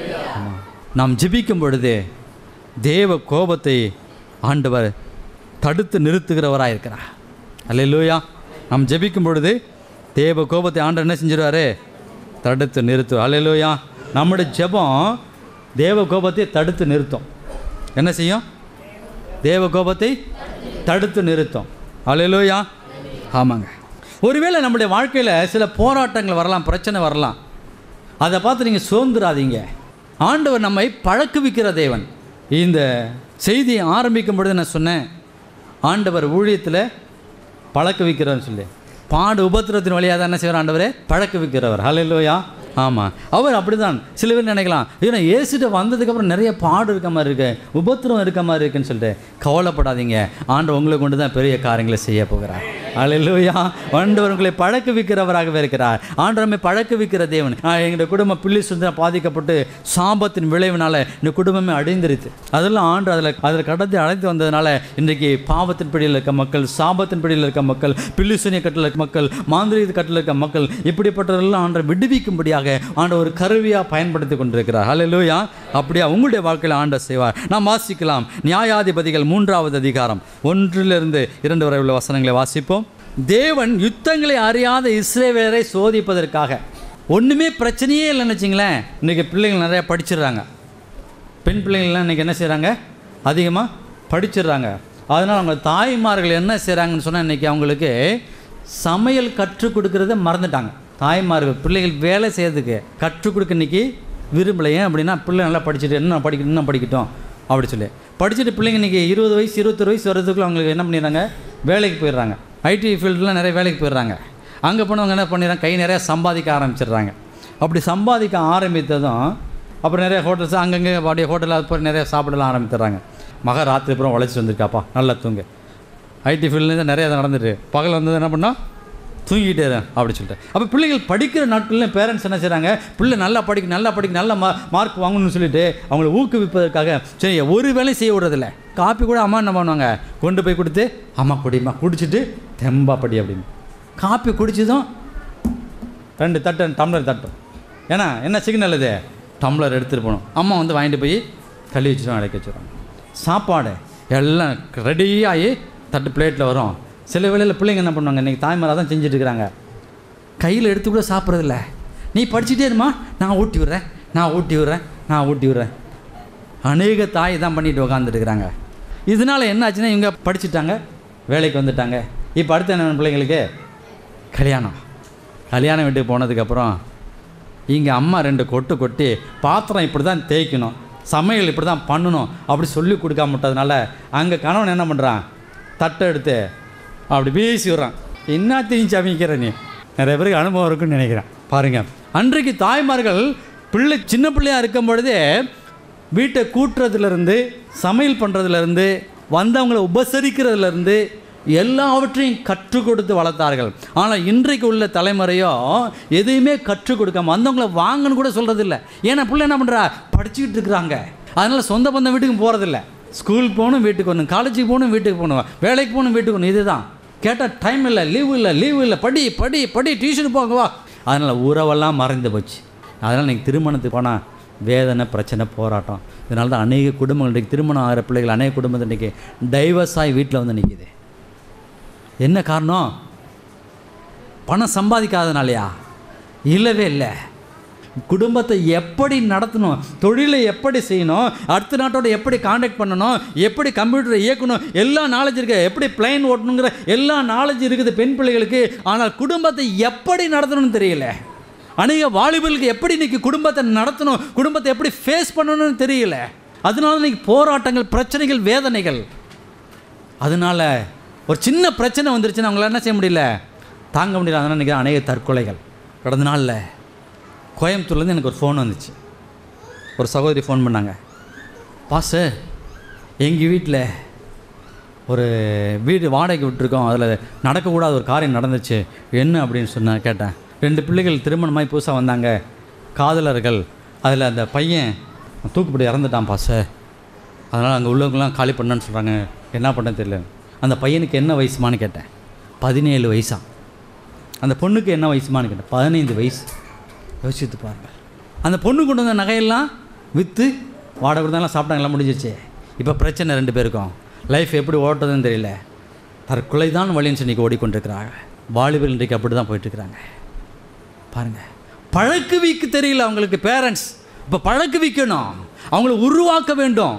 நாம் ஜெபிக்கும் பொழுது தேவ கோபத்தை ஆண்டவர் தடுத்து நிறுத்துகிறவராக இருக்கிறார் அல்லேலூயா நாம் ஜெபிக்கும் பொழுது தேவ கோபத்தை ஆண்டவர் என்ன செஞ்சிருவாரு தடுத்து நிறுத்து அல்லேலூயா நம்முடைய ஜெபம் தேவ கோபத்தை தடுத்து நிறுத்தும் என்ன செய்யும் தேவ கோபத்தை தடுத்து நிறுத்தும் அல்லேலூயா ஆமாங்க ஒருவேளை நம்முடைய வாழ்க்கையில் சில போராட்டங்கள் வரலாம் பிரச்சனை வரலாம் அதை பார்த்து நீங்கள் சோர்ந்துடாதீங்க ஆண்டவர் நம்மை பழக்குவிக்கிற தேவன் இந்த செய்தியை ஆரம்பிக்கும் பொழுது நான் சொன்னேன் ஆண்டவர் ஊழியத்தில் பழக்க வைக்கிறார்னு சொல்லி பாடு உபத்திரத்தின் வழியாக தான் என்ன செய்வார் ஆண்டவரே பழக்க வைக்கிறவர் ஹalleluya ஆமாம் அவர் அப்படிதான் சில பேர் நினைக்கலாம் ஏன்னா ஏசுட்டு வந்ததுக்கப்புறம் நிறைய பாடு இருக்க மாதிரி இருக்கு உபத்திரம் இருக்க மாதிரி இருக்குன்னு சொல்லிட்டு கவலைப்படாதீங்க ஆண்டு உங்களை கொண்டு தான் பெரிய காரியங்களை செய்ய போகிறார் அல்லேலூயா ஆண்டவர் உங்களை பழக்க வைக்கிறவராகவே இருக்கிறார் ஆண்டு நம்மை பழக்க வைக்கிற தேவன் ஆ, எங்களுடைய குடும்பம் பிள்ளை சுந்தரம் பாதிக்கப்பட்டு சாபத்தின் விளைவினால இந்த குடும்பமே அடைந்திருச்சு அதெல்லாம் ஆண்டு அதில் அதில் கடத்தி அழைத்து வந்ததுனால இன்றைக்கு பாவத்தின் பிடியில் இருக்க மக்கள் சாபத்தின் பிடியில் இருக்க மக்கள் பில்லிசூனிய கட்டில் இருக்க மக்கள் மாந்திரீக கட்டில் இருக்க மக்கள் இப்படிப்பட்டவர்கள்லாம் ஆண்டை விடுவிக்கும்படியாக ஆண்டு ஒரு கருவியாக பயன்படுத்தி கொண்டிருக்கிறார் ஹalleluya அப்படியா உங்களுடைய வாழ்க்கையில் ஆண்ட செய்வார் நாம் வாசிக்கலாம் நியாயாதிபதிகள் மூன்றாவது அதிகாரம் ஒன்றிலிருந்து இரண்டு வரை உள்ள வசனங்களை வாசிப்போம் தேவன் யுத்தங்களை அறியாத இஸ்ரேவேலரை சோதிப்பதற்காக ஒன்றுமே பிரச்சனையே இல்லைன்னு வச்சிங்களேன் இன்றைக்கி பிள்ளைங்கள் நிறையா படிச்சிடுறாங்க பெண் பிள்ளைங்கள்லாம் இன்றைக்கி என்ன செய்கிறாங்க அதிகமாக படிச்சிடுறாங்க அதனால் அவங்க தாய்மார்கள் என்ன செய்கிறாங்கன்னு சொன்னால் இன்றைக்கி அவங்களுக்கு சமையல் கற்றுக் கொடுக்கறத மறந்துட்டாங்க தாய்மார்கள் பிள்ளைகள் வேலை செய்யறதுக்கு கற்றுக் கொடுக்க இன்றைக்கி விரும்பலை ஏன் அப்படின்னா பிள்ளை நல்லா படிச்சுட்டு இன்னும் படிக்கணும் இன்னும் படிக்கட்டும் அப்படி சொல்லி படிச்சுட்டு பிள்ளைங்க இன்றைக்கி இருபது வயசு இருபத்தொரு வயசு வர்றதுக்குள்ள அவங்களுக்கு என்ன பண்ணிடுறாங்க வேலைக்கு போயிடுறாங்க ஐடி ஃபீல்டில் நிறைய வேலைக்கு போயிடுறாங்க அங்கே போனவங்க என்ன பண்ணிடுறாங்க கை நிறையா சம்பாதிக்க ஆரம்பிச்சிடுறாங்க அப்படி சம்பாதிக்க ஆரம்பித்ததும் அப்புறம் நிறைய ஹோட்டல்ஸ் அங்கங்கே அப்படியே ஹோட்டலில் அது போய் நிறைய சாப்பிடலாம் ஆரம்பித்துறாங்க மக ராத்திரி அப்புறம் உழைச்சி வந்திருக்காப்பா நல்லா தூங்கு ஐடி ஃபீல்ட்லேருந்து நிறைய அது நடந்துட்டு பகல் வந்தது என்ன பண்ணோம் தூங்கிட்டே இரு அப்படி சொல்லிட்டு அப்போ பிள்ளைகள் படிக்கிற நாட்களில் பேரண்ட்ஸ் என்ன செய்கிறாங்க பிள்ளை நல்லா படிக்க நல்லா படிக்க நல்ல மா மார்க் வாங்கணும்னு சொல்லிட்டு அவங்கள ஊக்குவிப்பதற்காக சரி ஒரு வேலையும் செய்ய விடுறதில்ல காப்பி கூட அம்மா என்ன பண்ணுவாங்க கொண்டு போய் கொடுத்து அம்மா குடிமா குடிச்சிட்டு தெம்பா படி அப்படின்னு காப்பி குடிச்சதும் ரெண்டு தட்டு டம்ளர் தட்டும் ஏன்னா என்ன சிக்னல் இது டம்ளர் எடுத்துகிட்டு போகணும் அம்மா வந்து வாங்கிட்டு போய் கழுவி வச்சுருவாங்க அடைக்க வச்சுருவாங்க சாப்பாடு எல்லாம் ரெடியாகி தட்டு பிளேட்டில் வரும் சில வேளையில் பிள்ளைங்க என்ன பண்ணுவாங்க இன்றைக்கி தாய்மாராக தான் செஞ்சுட்டு இருக்கிறாங்க கையில் எடுத்து கூட சாப்பிட்றதில்ல நீ படிச்சுட்டே இருமா நான் ஊட்டி விட்றேன் நான் ஊட்டி விட்றேன் நான் ஊட்டி விட்றேன் அநேக தாய் தான் பண்ணிட்டு உக்காந்துருக்குறாங்க இதனால் என்ன ஆச்சுன்னா இவங்க படிச்சுட்டாங்க வேலைக்கு வந்துட்டாங்க இப்போ அடுத்து என்ன பிள்ளைங்களுக்கு கல்யாணம் கல்யாணம் வீட்டுக்கு போனதுக்கப்புறம் இங்கே அம்மா ரெண்டு கொட்டு கொட்டி பாத்திரம் இப்படி தான் தேய்க்கணும் சமையல் இப்படி தான் பண்ணணும் அப்படி சொல்லி கொடுக்காம விட்டதுனால அங்கே கணவன் என்ன பண்ணுறான் தட்டை எடுத்து அப்படி வீசி விட்றான் என்ன தீஞ்சு அமைக்கிற நீ நிறைய பேருக்கு அனுபவம் இருக்குன்னு நினைக்கிறேன் பாருங்கள் அன்றைக்கு தாய்மார்கள் பிள்ளை சின்ன பிள்ளையாக இருக்கும் பொழுதே வீட்டை கூட்டுறதுலேருந்து சமையல் பண்ணுறதுலேருந்து வந்தவங்களை உபசரிக்கிறதுலேருந்து எல்லாவற்றையும் கற்றுக் கொடுத்து வளர்த்தார்கள் ஆனால் இன்றைக்கு உள்ள தலைமுறையோ எதையுமே கற்றுக் கொடுக்காம வந்தவங்கள வாங்கன்னு கூட சொல்கிறதில்ல ஏன்னா பிள்ளை என்ன பண்ணுறா படிச்சுக்கிட்டு இருக்கிறாங்க அதனால் சொந்த பந்தம் வீட்டுக்கு போகிறதில்ல ஸ்கூல் போகணும் வீட்டுக்கு வரணும் காலேஜுக்கு போகணும் வீட்டுக்கு போகணும் வேலைக்கு போகணும் வீட்டுக்கு போகணும் இதுதான் கேட்டால் டைம் இல்லை லீவு இல்லை லீவு இல்லை படி படி படி டியூஷன் போங்க வா அதனால் உறவெல்லாம் மறைந்து போச்சு அதனால் நீங்கள் திருமணத்துக்கு போனால் வேதனை பிரச்சனை போராட்டம் இதனால தான் அநேக குடும்பங்கள் இன்றைக்கு திருமணம் ஆகிற பிள்ளைகள் அநேக குடும்பத்தில் இன்றைக்கி டைவர்ஸ் ஆகி வீட்டில் வந்து நிற்கிது என்ன காரணம் பணம் சம்பாதிக்காதனாலயா இல்லவே இல்லை குடும்பத்தை எப்படி நடத்தணும் தொழிலை எப்படி செய்யணும் அடுத்த நாட்டோட எப்படி காண்டாக்ட் பண்ணணும் எப்படி கம்ப்யூட்டரை இயக்கணும் எல்லா நாலேஜ் இருக்கு எப்படி பிளைன் ஓட்டணுங்கிற எல்லா நாலேஜ் இருக்குது பெண் பிள்ளைகளுக்கு ஆனால் குடும்பத்தை எப்படி நடத்தணும்னு தெரியல அநேக வாலிபர்களுக்கு எப்படி இன்னைக்கு குடும்பத்தை நடத்தணும் குடும்பத்தை எப்படி ஃபேஸ் பண்ணணும்னு தெரியல அதனால இன்னைக்கு போராட்டங்கள் பிரச்சனைகள் வேதனைகள் அதனால ஒரு சின்ன பிரச்சனை வந்துருச்சுன்னா அவங்களால என்ன செய்ய முடியல தாங்க முடியல அதனால் இன்றைக்கி அநேக தற்கொலைகள் கடந்த நாளில் கோயம்புத்தூர்லேருந்து எனக்கு ஒரு ஃபோன் வந்துச்சு ஒரு சகோதரி ஃபோன் பண்ணாங்க பாச எங்கள் வீட்டில் ஒரு வீடு வாடகைக்கு விட்டுருக்கோம் அதில் நடக்கக்கூடாத ஒரு காரியம் நடந்துச்சு என்ன அப்படின்னு சொன்ன கேட்டேன் ரெண்டு பிள்ளைகள் திருமணமாகி புதுசாக வந்தாங்க காதலர்கள் அதில் அந்த பையன் தூக்குப்படி இறந்துட்டான் பாச அதனால் அங்கே உள்ளவங்களாம் காலி பண்ணேன்னு சொல்கிறாங்க என்ன பண்ண தெரியல அந்த பையனுக்கு என்ன வயசுமான்னு கேட்டேன் பதினேழு வயசா அந்த பொண்ணுக்கு என்ன வயசுமான்னு கேட்டேன் பதினைந்து வயசு யோசித்து பாருங்கள் அந்த பொண்ணு கொண்டு வந்த நகையெல்லாம் விற்று வாடகை கொடுத்தாலாம் சாப்பிட்டாங்கலாம் முடிஞ்சிருச்சு இப்போ பிரச்சனை ரெண்டு பேருக்கும் லைஃப் எப்படி ஓட்டுறதுன்னு தெரியல தற்கொலை தான் வழின்னு சொல்லி ஓடிக்கொண்டிருக்கிறாங்க வாலிபர் இன்றைக்கு அப்படி தான் போயிட்டுருக்குறாங்க பாருங்கள் பழக்குவிக்கு தெரியல அவங்களுக்கு பேரண்ட்ஸ் இப்போ பழக்குவிக்கணும் அவங்கள உருவாக்க வேண்டும்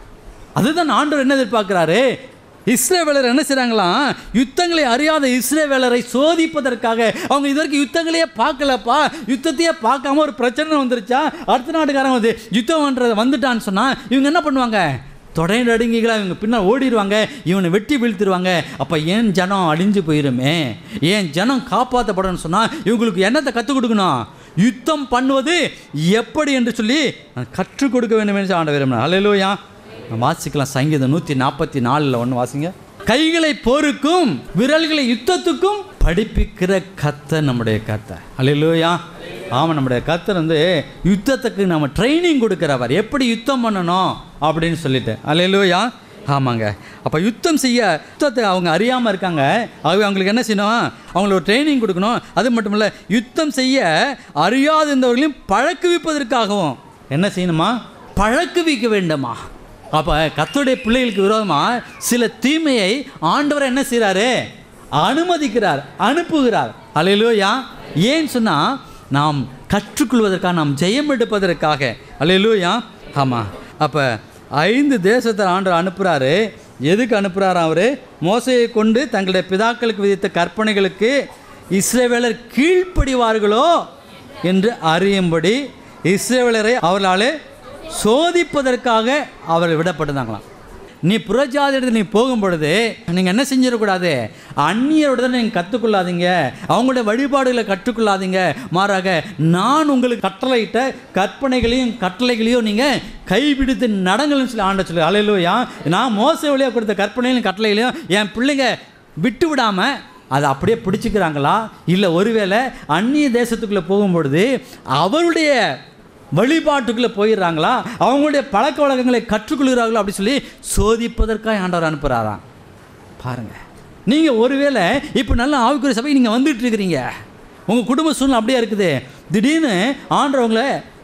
அதுதான் ஆண்டவர் என்ன எதிர்பார்க்குறாரு இஸ்ரேவேலர் என்ன செய்கிறாங்களாம் யுத்தங்களை அறியாத இஸ்ரேவேலரை சோதிப்பதற்காக அவங்க இது வரைக்கும் யுத்தங்களையே பார்க்கலப்பா யுத்தத்தையே பார்க்காம ஒரு பிரச்சனை வந்துருச்சா அடுத்த நாட்டுக்காரன் வந்து யுத்தம் பண்ணுறது வந்துட்டான்னு சொன்னால் இவங்க என்ன பண்ணுவாங்க தொடை நடுங்கிகளா இவங்க பின்னால் ஓடிடுவாங்க இவனை வெட்டி வீழ்த்திடுவாங்க அப்போ ஏன் ஜனம் அழிஞ்சு போயிருமே ஏன் ஜனம் காப்பாற்றப்படணும்னு சொன்னால் இவங்களுக்கு என்னத்தை கற்றுக் கொடுக்கணும் யுத்தம் பண்ணுவது எப்படி என்று சொல்லி நான் கற்றுக் கொடுக்க வேண்டும் என்று ஆண்ட விரும்பினேன் அல்லையிலோயா வாசிக்கலாம் சங்கீதம் நூற்றி நாற்பத்தி நாலில் ஒன்று வாசிங்க கைகளை போருக்கும் விரல்களை யுத்தத்துக்கும் படிப்பிக்கிற கத்த நம்முடைய கத்தை அல்லையிலோயா ஆமாம் நம்முடைய கத்தர் வந்து யுத்தத்துக்கு நம்ம ட்ரைனிங் கொடுக்குறவர் எப்படி யுத்தம் பண்ணணும் அப்படின்னு சொல்லிட்டு அல்லையிலோயா ஆமாங்க அப்போ யுத்தம் செய்ய யுத்தத்தை அவங்க அறியாமல் இருக்காங்க ஆகவே அவங்களுக்கு என்ன செய்யணும் அவங்களுக்கு ஒரு ட்ரைனிங் கொடுக்கணும் அது மட்டும் இல்லை யுத்தம் செய்ய அறியாத இருந்தவர்களையும் பழக்குவிப்பதற்காகவும் என்ன செய்யணுமா பழக்குவிக்க வேண்டுமா அப்போ கத்தோடைய பிள்ளைகளுக்கு விரோதமாக சில தீமையை ஆண்டவர் என்ன செய்கிறாரு அனுமதிக்கிறார் அனுப்புகிறார் அலையிலோயா ஏன்னு சொன்னால் நாம் கற்றுக்கொள்வதற்காக நாம் ஜெயம் எடுப்பதற்காக அலையிலோயா ஆமாம் அப்போ ஐந்து தேசத்தை ஆண்டவர் அனுப்புகிறாரு எதுக்கு அனுப்புகிறார் அவர் மோசையை கொண்டு தங்களுடைய பிதாக்களுக்கு விதித்த கற்பனைகளுக்கு இஸ்ரேவேலர் கீழ்ப்படிவார்களோ என்று அறியும்படி இஸ்ரேவேலரை அவர்களால் சோதிப்பதற்காக அவர்கள் விடப்பட்டிருந்தாங்களாம் நீ புறஜாதியிடத்தில் நீ போகும் பொழுது நீங்கள் என்ன செஞ்சிடக்கூடாது அந்நியரோட நீங்கள் கற்றுக்கொள்ளாதீங்க அவங்களுடைய வழிபாடுகளை கற்றுக்கொள்ளாதீங்க மாறாக நான் உங்களுக்கு கட்டளையிட்ட கற்பனைகளையும் கட்டளைகளையும் நீங்கள் கைபிடித்து நடங்கள்னு சொல்லி ஆண்ட சொல்லி அலையிலோயா நான் மோச வழியாக கொடுத்த கற்பனைகளையும் கட்டளைகளையும் என் பிள்ளைங்க விட்டு விடாமல் அதை அப்படியே பிடிச்சிக்கிறாங்களா இல்லை ஒருவேளை அந்நிய தேசத்துக்குள்ளே போகும்பொழுது அவருடைய வழிபாட்டுக்குள்ளே போயிடுறாங்களா அவங்களுடைய பழக்க வழக்கங்களை கற்றுக்கொள்கிறார்களோ அப்படி சொல்லி சோதிப்பதற்காக ஆண்டவர் அனுப்புகிறாராம் பாருங்கள் நீங்கள் ஒருவேளை இப்போ நல்ல ஆவிக்குரிய சபைக்கு நீங்கள் வந்துட்டு இருக்கிறீங்க உங்கள் குடும்ப சூழ்நிலை அப்படியே இருக்குது திடீர்னு ஆண்டவங்கள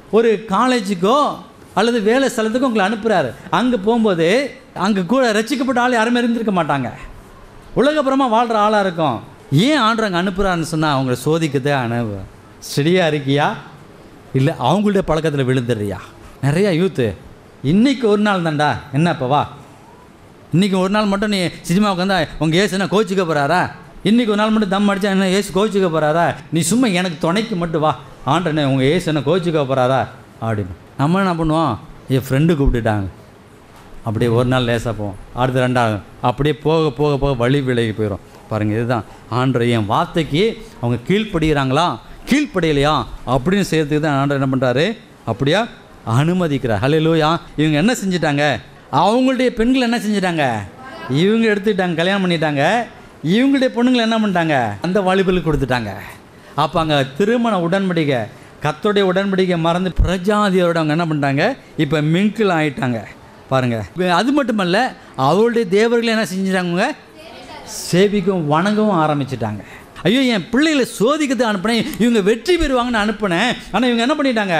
ஒரு காலேஜுக்கோ அல்லது வேலை ஸ்தலத்துக்கோ உங்களை அனுப்புகிறாரு அங்கே போகும்போது அங்கே கூட ரசிக்கப்பட்ட ஆள் யாருமே இருந்திருக்க மாட்டாங்க உலகப்புறமாக வாழ்கிற ஆளாக இருக்கும் ஏன் ஆண்டு அங்கே அனுப்புகிறான்னு சொன்னால் அவங்கள சோதிக்கதே அனுப்பு ஸ்டடியாக இருக்கியா இல்லை அவங்களுடைய பழக்கத்தில் விழுந்துடுறியா நிறையா யூத்து இன்னைக்கு ஒரு நாள் தான்டா என்ன இப்போ வா இன்றைக்கி ஒரு நாள் மட்டும் நீ சினிமாவுக்கு வந்தால் உங்கள் ஏசு என்ன கோச்சிக்க போகிறாரா இன்றைக்கி ஒரு நாள் மட்டும் தம் அடிச்சா என்ன ஏசு கோச்சிக்க போகிறாரா நீ சும்மா எனக்கு துணைக்கு மட்டும் வா ஆண்டனே உங்கள் ஏசு என்ன கோச்சிக்க போகிறாரா அப்படின்னு நம்ம என்ன பண்ணுவோம் என் ஃப்ரெண்டு கூப்பிட்டுட்டாங்க அப்படியே ஒரு நாள் லேசாக போவோம் அடுத்த ரெண்டாவது அப்படியே போக போக போக வழி விலகி போயிடும் பாருங்கள் இதுதான் ஆண்டர் என் வார்த்தைக்கு அவங்க கீழ்ப்படுகிறாங்களா கீழ்ப்படையலையா அப்படின்னு செய்யறதுக்கு தான் ஆண்டர் என்ன பண்ணுறாரு அப்படியா அனுமதிக்கிறார் ஹalleluya இவங்க என்ன செஞ்சிட்டாங்க அவங்களுடைய பெண்கள் என்ன செஞ்சிட்டாங்க இவங்க எடுத்துக்கிட்டாங்க கல்யாணம் பண்ணிட்டாங்க இவங்களுடைய பொண்ணுங்களை என்ன பண்ணிட்டாங்க அந்த வாலிபலுக்கு கொடுத்துட்டாங்க அப்போ அங்கே திருமண உடன்படிக்கை கத்தோடைய உடன்படிக்கை மறந்து பிரஜாதியோட அவங்க என்ன பண்ணிட்டாங்க இப்போ மிங்கிள் ஆயிட்டாங்க பாருங்கள் இப்ப அது மட்டுமல்ல அவருடைய தேவர்களை என்ன செஞ்சிட்டாங்க சேவிக்கும் வணங்கவும் ஆரம்பிச்சிட்டாங்க ஐயோ என் பிள்ளைகளை சோதிக்கிறது அனுப்புனேன் இவங்க வெற்றி பெறுவாங்கன்னு அனுப்புனேன் ஆனால் இவங்க என்ன பண்ணிட்டாங்க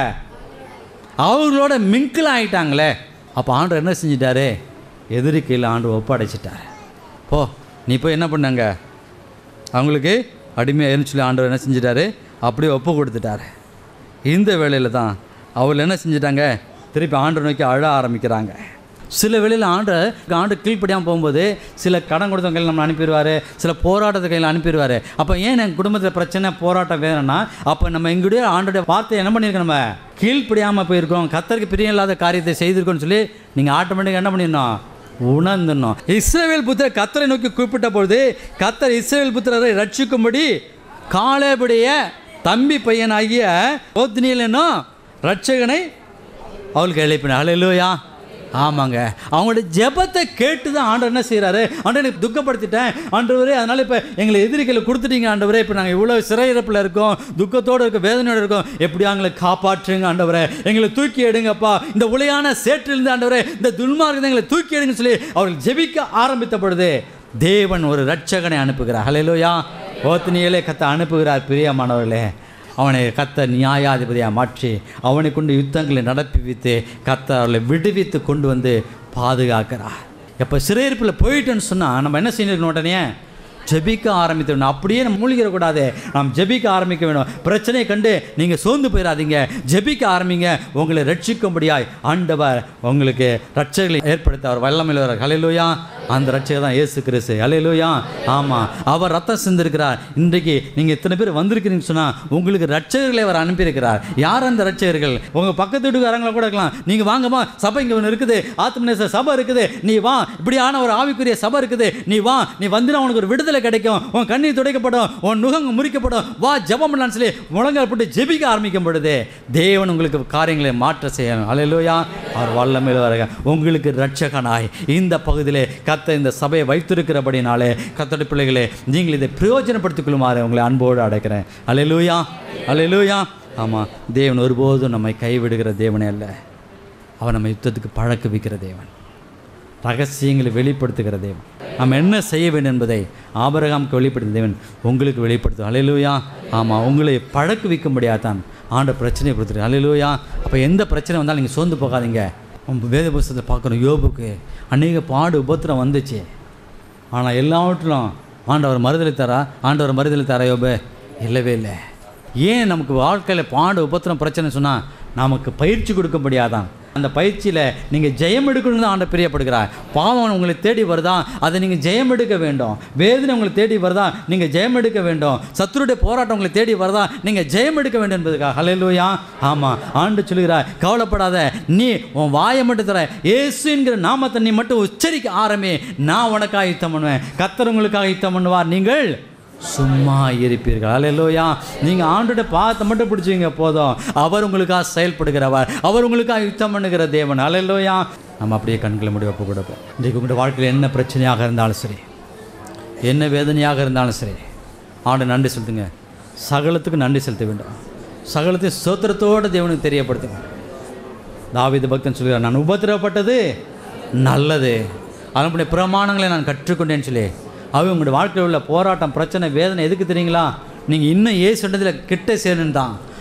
அவங்களோட மிங்கிள் ஆயிட்டாங்களே அப்போ ஆண்டு என்ன செஞ்சிட்டாரு எதிரி கையில் ஆண்டு ஒப்படைச்சிட்டார் போ நீ போய் என்ன பண்ணாங்க அவங்களுக்கு அடிமையாக இருந்து சொல்லி ஆண்டவர் என்ன செஞ்சிட்டாரு அப்படியே ஒப்பு கொடுத்துட்டாரு இந்த வேளையில் தான் அவள் என்ன செஞ்சிட்டாங்க திருப்பி ஆண்டு நோக்கி அழ ஆரம்பிக்கிறாங்க சில வேளையில் ஆண்டு ஆண்டு கீழ்ப்படியாமல் போகும்போது சில கடன் கொடுத்த கையில் நம்ம அனுப்பிடுவார் சில போராட்டத்தை கையில் அனுப்பிடுவார் அப்போ ஏன் எங்கள் குடும்பத்தில் பிரச்சனை போராட்டம் வேணும்னா அப்போ நம்ம எங்களுடைய ஆண்டோடைய வார்த்தையை என்ன பண்ணியிருக்கோம் நம்ம கீழ்ப்படியாமல் போயிருக்கோம் கத்தருக்கு பிரியம் இல்லாத காரியத்தை செய்திருக்கோம்னு சொல்லி நீங்கள் ஆட்டோமேட்டிக்காக என்ன பண்ணிடணும் உணர்ந்துடணும் இஸ்ரேவேல் புத்திரர் கத்தரை நோக்கி கூப்பிட்ட பொழுது கத்தர் இஸ்ரேவேல் புத்திரரை ரட்சிக்கும்படி காலேபுடைய தம்பி பையனாகிய ஓத்னியல் என்னும் ரட்சகனை அவளுக்கு எழுப்பினார் ஹalleluya ஆமாங்க அவங்களுடைய ஜெபத்தை கேட்டு தான் ஆண்டவர் என்ன செய்கிறாரு ஆண்டவர் எனக்கு துக்கப்படுத்திட்டேன் ஆண்டவரே அதனால் இப்போ எங்களை எதிரிகளை கொடுத்துட்டீங்க ஆண்டவரே இப்போ நாங்கள் இவ்வளோ சிறையிறப்பில் இருக்கோம் துக்கத்தோடு இருக்க வேதனையோடு இருக்கோம் எப்படி எங்களை காப்பாற்றுங்க ஆண்டவரே எங்களை தூக்கி எடுங்கப்பா இந்த உளையான சேற்றிலிருந்து ஆண்டவரே இந்த துன்மார்க்கத்தை எங்களை தூக்கி எடுங்கன்னு சொல்லி அவர்கள் ஜெபிக்க ஆரம்பித்த பொழுது தேவன் ஒரு ரட்சகனை அனுப்புகிறார் ஹalleluya ஓத்னியலே கத்த அனுப்புகிறார் பிரியமானவர்களே அவனை கத்த நியாயாதிபதியாக மாற்றி அவனை கொண்டு யுத்தங்களை நடப்பிவித்து கத்த அவர்களை விடுவித்து கொண்டு வந்து பாதுகாக்கிறார் எப்போ சிறையிருப்பில் போயிட்டோன்னு சொன்னால் நம்ம என்ன செய்யணும் உடனே ஜெபிக்க ஆரம்பித்தோம் அப்படியே நம்ம மூழ்கிடக்கூடாது நாம் ஜெபிக்க ஆரம்பிக்க வேணும் பிரச்சனையை கண்டு நீங்கள் சோர்ந்து போயிடாதீங்க ஜெபிக்க ஆரம்பிங்க உங்களை ரட்சிக்கும்படியாய் ஆண்டவர் உங்களுக்கு ரட்சகளை ஏற்படுத்த அவர் வல்லமையில் ஹalleluya அந்த ரட்சகர் தான் இயேசு கிறிஸ்து ஹalleluya ஆமாம் அவர் ரத்தம் சிந்திருக்கிறார் இன்றைக்கு நீங்கள் இத்தனை பேர் வந்திருக்கிறீங்கன்னு சொன்னால் உங்களுக்கு ரட்சகர்களை அவர் அனுப்பியிருக்கிறார் யார் அந்த ரட்சகர்கள் உங்கள் பக்கத்து வீட்டுக்காரங்களை கூட இருக்கலாம் நீங்கள் வாங்கம்மா சபை இங்கே ஒன்று இருக்குது ஆத்மநேச சபை இருக்குது நீ வா இப்படியான ஒரு ஆவிக்குரிய சபை இருக்குது நீ வா நீ வந்துனா உனக்கு ஒரு விடுதலை கிடைக்கும் உன் கண்ணீர் துடைக்கப்படும் உன் நுகம் முறிக்கப்படும் வா ஜெபம் பண்ணலான்னு சொல்லி முழங்கால் போட்டு ஜெபிக்க ஆரம்பிக்கும் பொழுது தேவன் உங்களுக்கு காரியங்களை மாற்ற செய்யணும் அல்லையா அவர் வல்லமையில் வருக உங்களுக்கு ரட்சகனாய் இந்த பகுதியிலே கத்த இந்த சபையை வைத்திருக்கிறபடினாலே கத்தோட பிள்ளைகளே நீங்கள் இதை பிரயோஜனப்படுத்திக் கொள்ளுமாறு உங்களை அன்போடு அடைக்கிறேன் அல்லையா அல்லையா ஆமாம் தேவன் ஒருபோதும் நம்மை கைவிடுகிற தேவனே அல்ல அவர் நம்ம யுத்தத்துக்கு பழக்க வைக்கிற தேவன் ரகசியங்களை வெளிப்படுத்துகிற தேவன் நாம் என்ன செய்ய வேண்டும் என்பதை ஆபரகாமுக்கு வெளிப்படுத்த தேவன் உங்களுக்கு வெளிப்படுத்தும் அலையிலூயா ஆமாம் உங்களை பழக்க வைக்கும்படியாக தான் ஆண்ட பிரச்சனையை கொடுத்துரு அலையிலூயா அப்போ எந்த பிரச்சனை வந்தாலும் நீங்கள் சோர்ந்து போகாதீங்க உங்க வேத புஸ்தகத்தை பார்க்கணும் யோபுக்கு அநேக பாடு உபத்திரம் வந்துச்சு ஆனால் எல்லாவற்றிலும் ஆண்டவர் மறுதலை தரா ஆண்டவர் மறுதலை தரா யோபு இல்லவே இல்லை ஏன் நமக்கு வாழ்க்கையில் பாடு உபத்திரம் பிரச்சனை சொன்னால் நமக்கு பயிற்சி கொடுக்கும்படியாதான் அந்த பயிற்சியில் நீங்கள் ஜெயம் எடுக்கணும்னு தான் ஆண்டவர் பிரியப்படுகிறார் பாவம் உங்களை தேடி வருதா அதை நீங்கள் ஜெயம் எடுக்க வேண்டும் வேதனை உங்களை தேடி வருதா நீங்கள் ஜெயம் எடுக்க வேண்டும் சத்துருடைய போராட்டம் உங்களை தேடி வருதா நீங்கள் ஜெயம் எடுக்க வேண்டும் என்பதுக்காக ஹalleluya ஆமாம் ஆண்டு சொல்கிறார் கவலைப்படாத நீ உன் வாயை மட்டும் தர இயேசு என்கிற நாமத்தை நீ மட்டும் உச்சரிக்க ஆரம்பி நான் உனக்காக யுத்தம் பண்ணுவேன் கத்தர் உங்களுக்காக யுத்தம் பண்ணுவார் நீங்கள் சும்மா இருப்பீர்கள் அல்லையா நீங்கள் ஆண்டோட பாதத்தை மட்டும் பிடிச்சிங்க போதும் அவர் உங்களுக்காக செயல்படுகிறவர் அவர் உங்களுக்காக யுத்தம் பண்ணுகிற தேவன் அல்லையா நம்ம அப்படியே கண்களை முடிவு ஒப்பு கொடுப்போம் இன்றைக்கு உங்களுடைய வாழ்க்கையில் என்ன பிரச்சனையாக இருந்தாலும் சரி என்ன வேதனையாக இருந்தாலும் சரி ஆண்டு நன்றி செலுத்துங்க சகலத்துக்கு நன்றி செலுத்த வேண்டும் சகலத்தை சோத்திரத்தோடு தேவனுக்கு தெரியப்படுத்துங்க தாவீது பக்தன் சொல்கிறார் நான் உபத்திரவப்பட்டது நல்லது அதனுடைய பிரமாணங்களை நான் கற்றுக்கொண்டேன்னு சொல்லி அவை உங்களுடைய வாழ்க்கையில் உள்ள போராட்டம் பிரச்சனை வேதனை எதுக்கு தெரியுங்களா நீங்கள் இன்னும் ஏசுன்றதில் கிட்ட சேரணும் தான்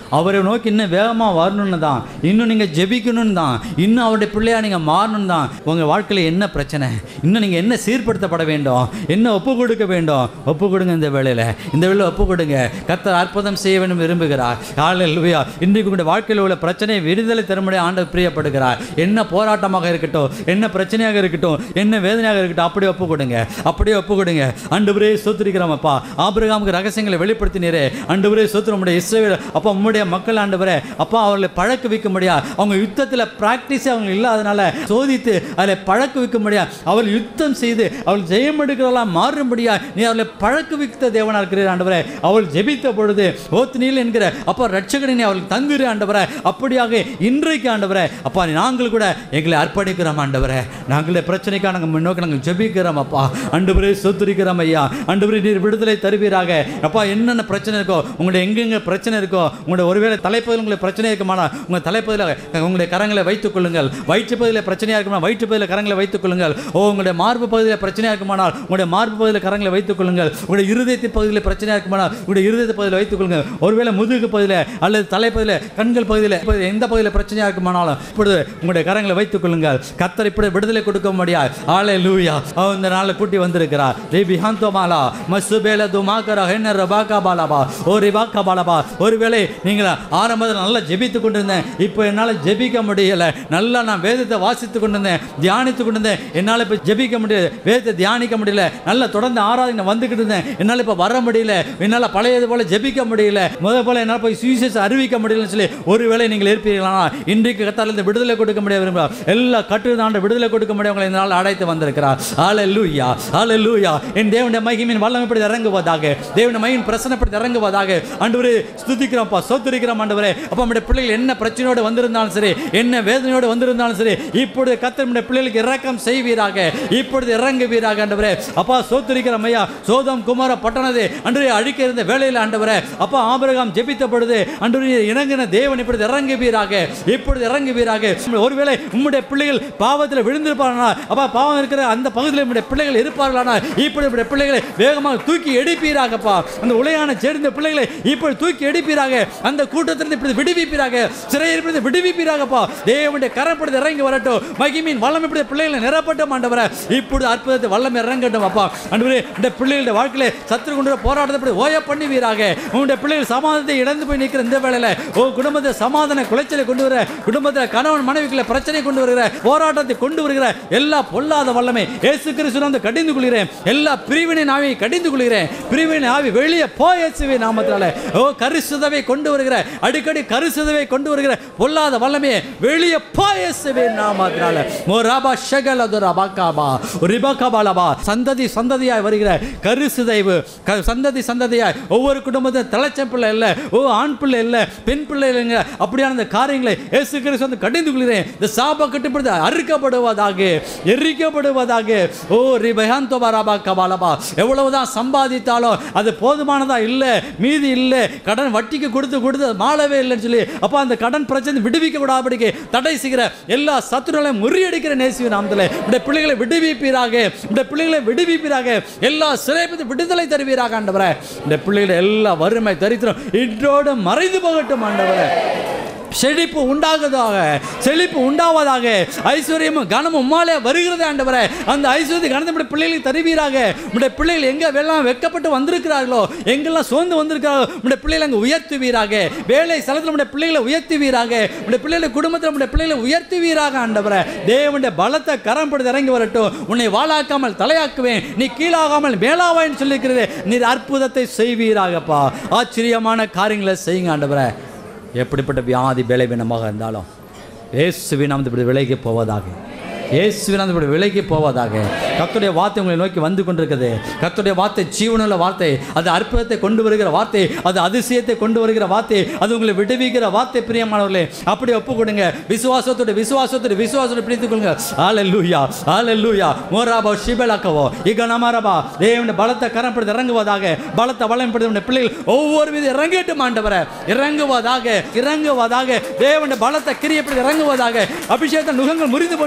அவரை நோக்கி இன்னும் வேகமாக வரணும்னு தான் இன்னும் நீங்கள் ஜெபிக்கணும்னு தான் இன்னும் அவருடைய பிள்ளையா நீங்கள் மாறணும் தான் உங்கள் வாழ்க்கையில் என்ன பிரச்சனை இன்னும் நீங்கள் என்ன சீர்படுத்தப்பட வேண்டும் என்ன ஒப்பு கொடுக்க வேண்டும் ஒப்பு கொடுங்க இந்த வேளையில் இந்த வேளையில் ஒப்பு கொடுங்க கர்த்தர் அற்புதம் செய்ய வேண்டும் விரும்புகிறார் ஹalleluya இன்றைக்கு உங்களுடைய வாழ்க்கையில் உள்ள பிரச்சனையை விடுதலை தரும்படி ஆண்டவர் பிரியப்படுகிறார் என்ன போராட்டமாக இருக்கட்டும் என்ன பிரச்சனையாக இருக்கட்டும் என்ன வேதனையாக இருக்கட்டும் அப்படியே ஒப்பு கொடுங்க அப்படியே ஒப்பு கொடுங்க ஆண்டவரே சோத்திரிக்கிறோம் அப்பா ஆபிரகாமுக்கு ரகசியங்களை வெளிப்படுத்தினீரே ஆண்டவரே சோத்திர உடைய இஸ்ரவேல் அப்பா உம்முடைய மக்கள் ஆண்டவரே அப்பா அவர்களை பழக்க வைக்க முடியா அவங்க யுத்தத்தில் பிராக்டிஸ் அவங்க இல்லாதனால சோதித்து அதில் பழக்க வைக்க முடியா அவள் யுத்தம் செய்து அவள் ஜெயம் எடுக்கிறவெல்லாம் மாறும்படியா நீ அவளை பழக்க வைத்த தேவனா இருக்கிறீர் ஆண்டவரே அவள் ஜெபித்த பொழுது ஓத்னியில் என்கிற அப்பா ரட்சகனை நீ அவள் தங்குரு ஆண்டவரே அப்படியாக இன்றைக்கு ஆண்டவரே அப்பா நாங்கள் கூட எங்களை அர்ப்பணிக்கிறோம் ஆண்டவரே நாங்களே பிரச்சனைக்காக நாங்கள் முன்னோக்கி நாங்கள் ஜெபிக்கிறோம் அப்பா ஆண்டவரே சொத்துரிக்கிறோம் ஐயா ஆண்டவரே நீர் விடுதலை தருவீராக அப்பா என்னென்ன பிரச்சனை இருக்கோ உங்களுடைய எங்கெங்க பிரச்சனை இருக்கோ உங்களுடைய ஒருவேளை தலைப்பகுதியில் உங்களுக்கு பிரச்சனை இருக்குமானா உங்கள் தலைப்பகுதியில் உங்களுடைய கரங்களை வைத்துக் கொள்ளுங்கள் வயிற்று பகுதியில் பிரச்சனையாக இருக்குமா வயிற்று பகுதியில் கரங்களை வைத்துக் கொள்ளுங்கள் ஓ உங்களுடைய மார்பு பகுதியில் பிரச்சனையாக இருக்குமானால் உங்களுடைய மார்பு பகுதியில் கரங்களை வைத்துக் கொள்ளுங்கள் உங்களுடைய இருதயத்தின் பகுதியில் பிரச்சனையாக இருக்குமானால் உங்களுடைய இருதயத்து பகுதியில் வைத்துக் கொள்ளுங்கள் ஒருவேளை முதுகு பகுதியில் அல்லது தலைப்பகுதியில் கண்கள் பகுதியில் இப்போது எந்த பகுதியில் பிரச்சனையாக இருக்குமானாலும் இப்பொழுது உங்களுடைய கரங்களை வைத்துக் கொள்ளுங்கள் கத்தர் இப்படி விடுதலை கொடுக்க முடியாது ஆளே லூயா இந்த நாளில் கூட்டி வந்திருக்கிறார் ரேபி ஹந்தோமாலா மசுபேல துமாக்கரா என்ன ரபாக்கா பாலாபா ஓ ரிபாக்கா பாலாபா ஒருவேளை நீங்கள் ஆரம்பத்தில் நல்லா ஜெபித்து கொண்டிருந்தேன் இப்போ என்னால் ஜெபிக்க முடியல நல்லா நான் வேதத்தை வாசித்து கொண்டிருந்தேன் தியானித்து கொண்டிருந்தேன் என்னால் இப்போ ஜெபிக்க முடியல வேதத்தை தியானிக்க முடியல நல்லா தொடர்ந்து ஆராதனை வந்துக்கிட்டு இருந்தேன் என்னால் இப்போ வர முடியல என்னால் பழையது போல ஜெபிக்க முடியல முதல் போல என்னால் போய் சுவிசேஷம் அறிவிக்க முடியலன்னு சொல்லி ஒருவேளை நீங்கள் இருப்பீர்களா இன்றைக்கு கத்தால இந்த விடுதலை கொடுக்க முடிய விரும்புகிறார் எல்லா கட்டுதாண்ட விடுதலை கொடுக்க முடியவங்களை இந்த நாள் அழைத்து வந்திருக்கிறார் ஆல லூயா ஆல லூயா என் தேவனுடைய மகிமின் வல்லம் இப்படி இறங்குவதாக தேவனுடைய மகிமின் பிரசனப்படி இறங்குவதாக ஆண்டவரே ஸ்துதிக்கிறோம்ப்பா சோத்திரிக்கிறோம் ஆண்டவரே அப்போ நம்முடைய பிள்ளைகள் என்ன பிரச்சனையோடு வந்திருந்தாலும் சரி என்ன வேதனையோடு வந்திருந்தாலும் சரி இப்பொழுது கத்தர் நம்முடைய பிள்ளைகளுக்கு இரக்கம் செய்வீராக இப்பொழுது இறங்குவீராக ஆண்டவரே அப்பா சோத்திரிக்கிறோம் ஐயா சோதம் குமார பட்டணத்தை அன்று அழிக்க இருந்த வேலையில் ஆண்டவரே அப்பா ஆபிரகாம் ஜெபித்த பொழுது அன்று இறங்கின தேவன் இப்பொழுது இறங்குவீராக இப்பொழுது இறங்குவீராக ஒருவேளை உம்முடைய பிள்ளைகள் பாவத்தில் விழுந்திருப்பார்களா அப்பா பாவம் இருக்கிற அந்த பகுதியில் நம்முடைய பிள்ளைகள் இருப்பார்களானா இப்படி நம்முடைய பிள்ளைகளை வேகமாக தூக்கி எடுப்பீராகப்பா அந்த உலையான சேர்ந்த பிள்ளைகளை இப்படி தூக்கி எடுப்பீராக அந்த கூட்டத்திலிருந்து இப்படி விடுவிப்பீராக சிறையிருப்பது விடுவிப்பீராகப்பா தேவனுடைய கரப்படுத்த இறங்கி வரட்டும் மகிமின் வல்லம் இப்படி பிள்ளைகளை நிரப்பட்டும் ஆண்டவரே இப்பொழுது அற்புதத்தை வல்லம் இறங்கட்டும் அப்பா அன்பரே இந்த பிள்ளைகளுடைய வாழ்க்கையில சத்துரு கொண்டு வர போராட்டத்தை இப்படி ஓய பண்ணுவீராக உங்களுடைய பிள்ளைகள் சமாதானத்தை இழந்து போய் நிற்கிற இந்த வேளையில ஓ குடும்பத்தை சமாதான குலைச்சலை கொண்டு வர குடும்பத்தில் கணவன் மனைவிக்குள்ள பிரச்சனை கொண்டு வருகிற போராட்டத்தை கொண்டு வருகிற எல்லா பொல்லாத வல்லமை இயேசு கிறிஸ்து வந்து கடிந்து கொள்கிறேன் எல்லா பிரிவினை ஆவியை கடிந்து கொள்கிறேன் பிரிவினை ஆவி வெளியே போ இயேசுவே நாமத்தினால ஓ கரிசுதவை கொண்டு வருகிற அடிக்கடி கரிசுதவை கொண்டு வருகிற பொல்லாத வல்லமையை வெளியே போ இயேசுவே நாமத்தினால ஓ ராபா ஷகல ரபாகாபா ரிபகாபாலபா சந்ததி சந்ததியாய் வருகிற கருசுதைவு க- சந்ததி சந்ததியாய் ஒவ்வொரு குடும்பத்திலும் தலைச்சம் பிள்ளை இல்லை ஓ ஆண் பிள்ளை இல்லை பெண் பிள்ளை இல்லைங்க அப்படியான அந்த காரியங்களை இயேசு கிறிஸ்து வந்து கடிந்து கொள்கிறேன் இந்த சாப கட்டுப்படுத்த அறுக்கப்படுவதாக எரிக்கப்படுவதாக ஓ ரிபயாந்தோபா ராபா கபாலபா எவ்வளவுதான் சம்பாதித்தாலும் அது போதுமானதா இல்லை மீதி இல்லை கடன் வட்டிக்கு கொடுத்து கொடுத்து அது மாளவே இல்லைன்னு சொல்லி அப்போ அந்த கடன் பிரச்சனை விடுவிக்க விடாபடிக்கு தடை செய்கிற எல்லா சத்துருகளையும் முறியடிக்கிற நேசிய நாமத்தில் இந்த பிள்ளைகளை விடுவிப்பீராக இந்த பிள்ளைகளை விடுவிப்பீராக எல்லா சிறைப்பது விடுதலை தருவீராக ஆண்டவரே இந்த பிள்ளைகளை எல்லா வறுமை தரித்திரம் இன்றோடு மறைந்து போகட்டும் ஆண்டவரே செழிப்பு உண்டாகுதாக செழிப்பு உண்டாவதாக ஐஸ்வர்யமும் கனமும் உம்மாலே வருகிறது ஆண்டவரே அந்த ஐஸ்வர்ய கனத்தை நம்முடைய பிள்ளைகளுக்கு தருவீராக நம்முடைய பிள்ளைகள் எங்கே வெள்ளம் வெக்கப்பட்டு வந்திருக்கிறார்களோ எங்கெல்லாம் சோர்ந்து வந்திருக்கிறார்களோ நம்முடைய பிள்ளைகளை அங்கே உயர்த்துவீராக வேலை ஸ்தலத்தில் நம்முடைய பிள்ளைகளை உயர்த்துவீராக நம்முடைய பிள்ளைகளை குடும்பத்தில் நம்முடைய பிள்ளைகளை உயர்த்துவீராக ஆண்டவரே தேவனுடைய பலத்தை கரம் படுத்து இறங்கி வரட்டும் உன்னை வாழாக்காமல் தலையாக்குவேன் நீ கீழாகாமல் மேலாவாயின்னு சொல்லியிருக்கிறதே நீர் அற்புதத்தை செய்வீராகப்பா ஆச்சரியமான காரியங்களை செய்யுங்க ஆண்டவரே எப்படிப்பட்ட வியாதி பலவீனமாக இருந்தாலும் இயேசுவின் நாம் இப்படி விலைக்கு போவதாக இயேசுவின் நாம் இப்படி விலைக்கு போவதாக கர்த்தருடைய வார்த்தை உங்களை நோக்கி வந்து கொண்டிருக்கிறது கர்த்தருடைய வார்த்தை ஜீவனுள்ள வார்த்தை அது அற்புதத்தை கொண்டு வருகிற வார்த்தை அது அதிசயத்தை கொண்டு வருகிற வார்த்தை அது உங்களை விடுவிக்கிற வார்த்தை பிரியமானவர்களே அப்படி ஒப்பு கொடுங்க விசுவாசத்தோட விசுவாசத்தோட விசுவாசத்தோட பிடித்துக் கொள்ளுங்க ஆலல்லூயா ஆலல்லூயா மோராபா ஷிபலாக்கவோ இக நமரபா தேவனுடைய பலத்தை கரப்படுத்தி இறங்குவதாக பலத்தை வளம்படுத்த பிள்ளைகள் ஒவ்வொரு வித இறங்கட்டும் ஆண்டவரை இறங்குவதாக இறங்குவதாக தேவனுடைய பலத்தை கிரியப்படுத்தி இறங்குவதாக அபிஷேகத்தை நுகங்கள் முறிந்து போச்சு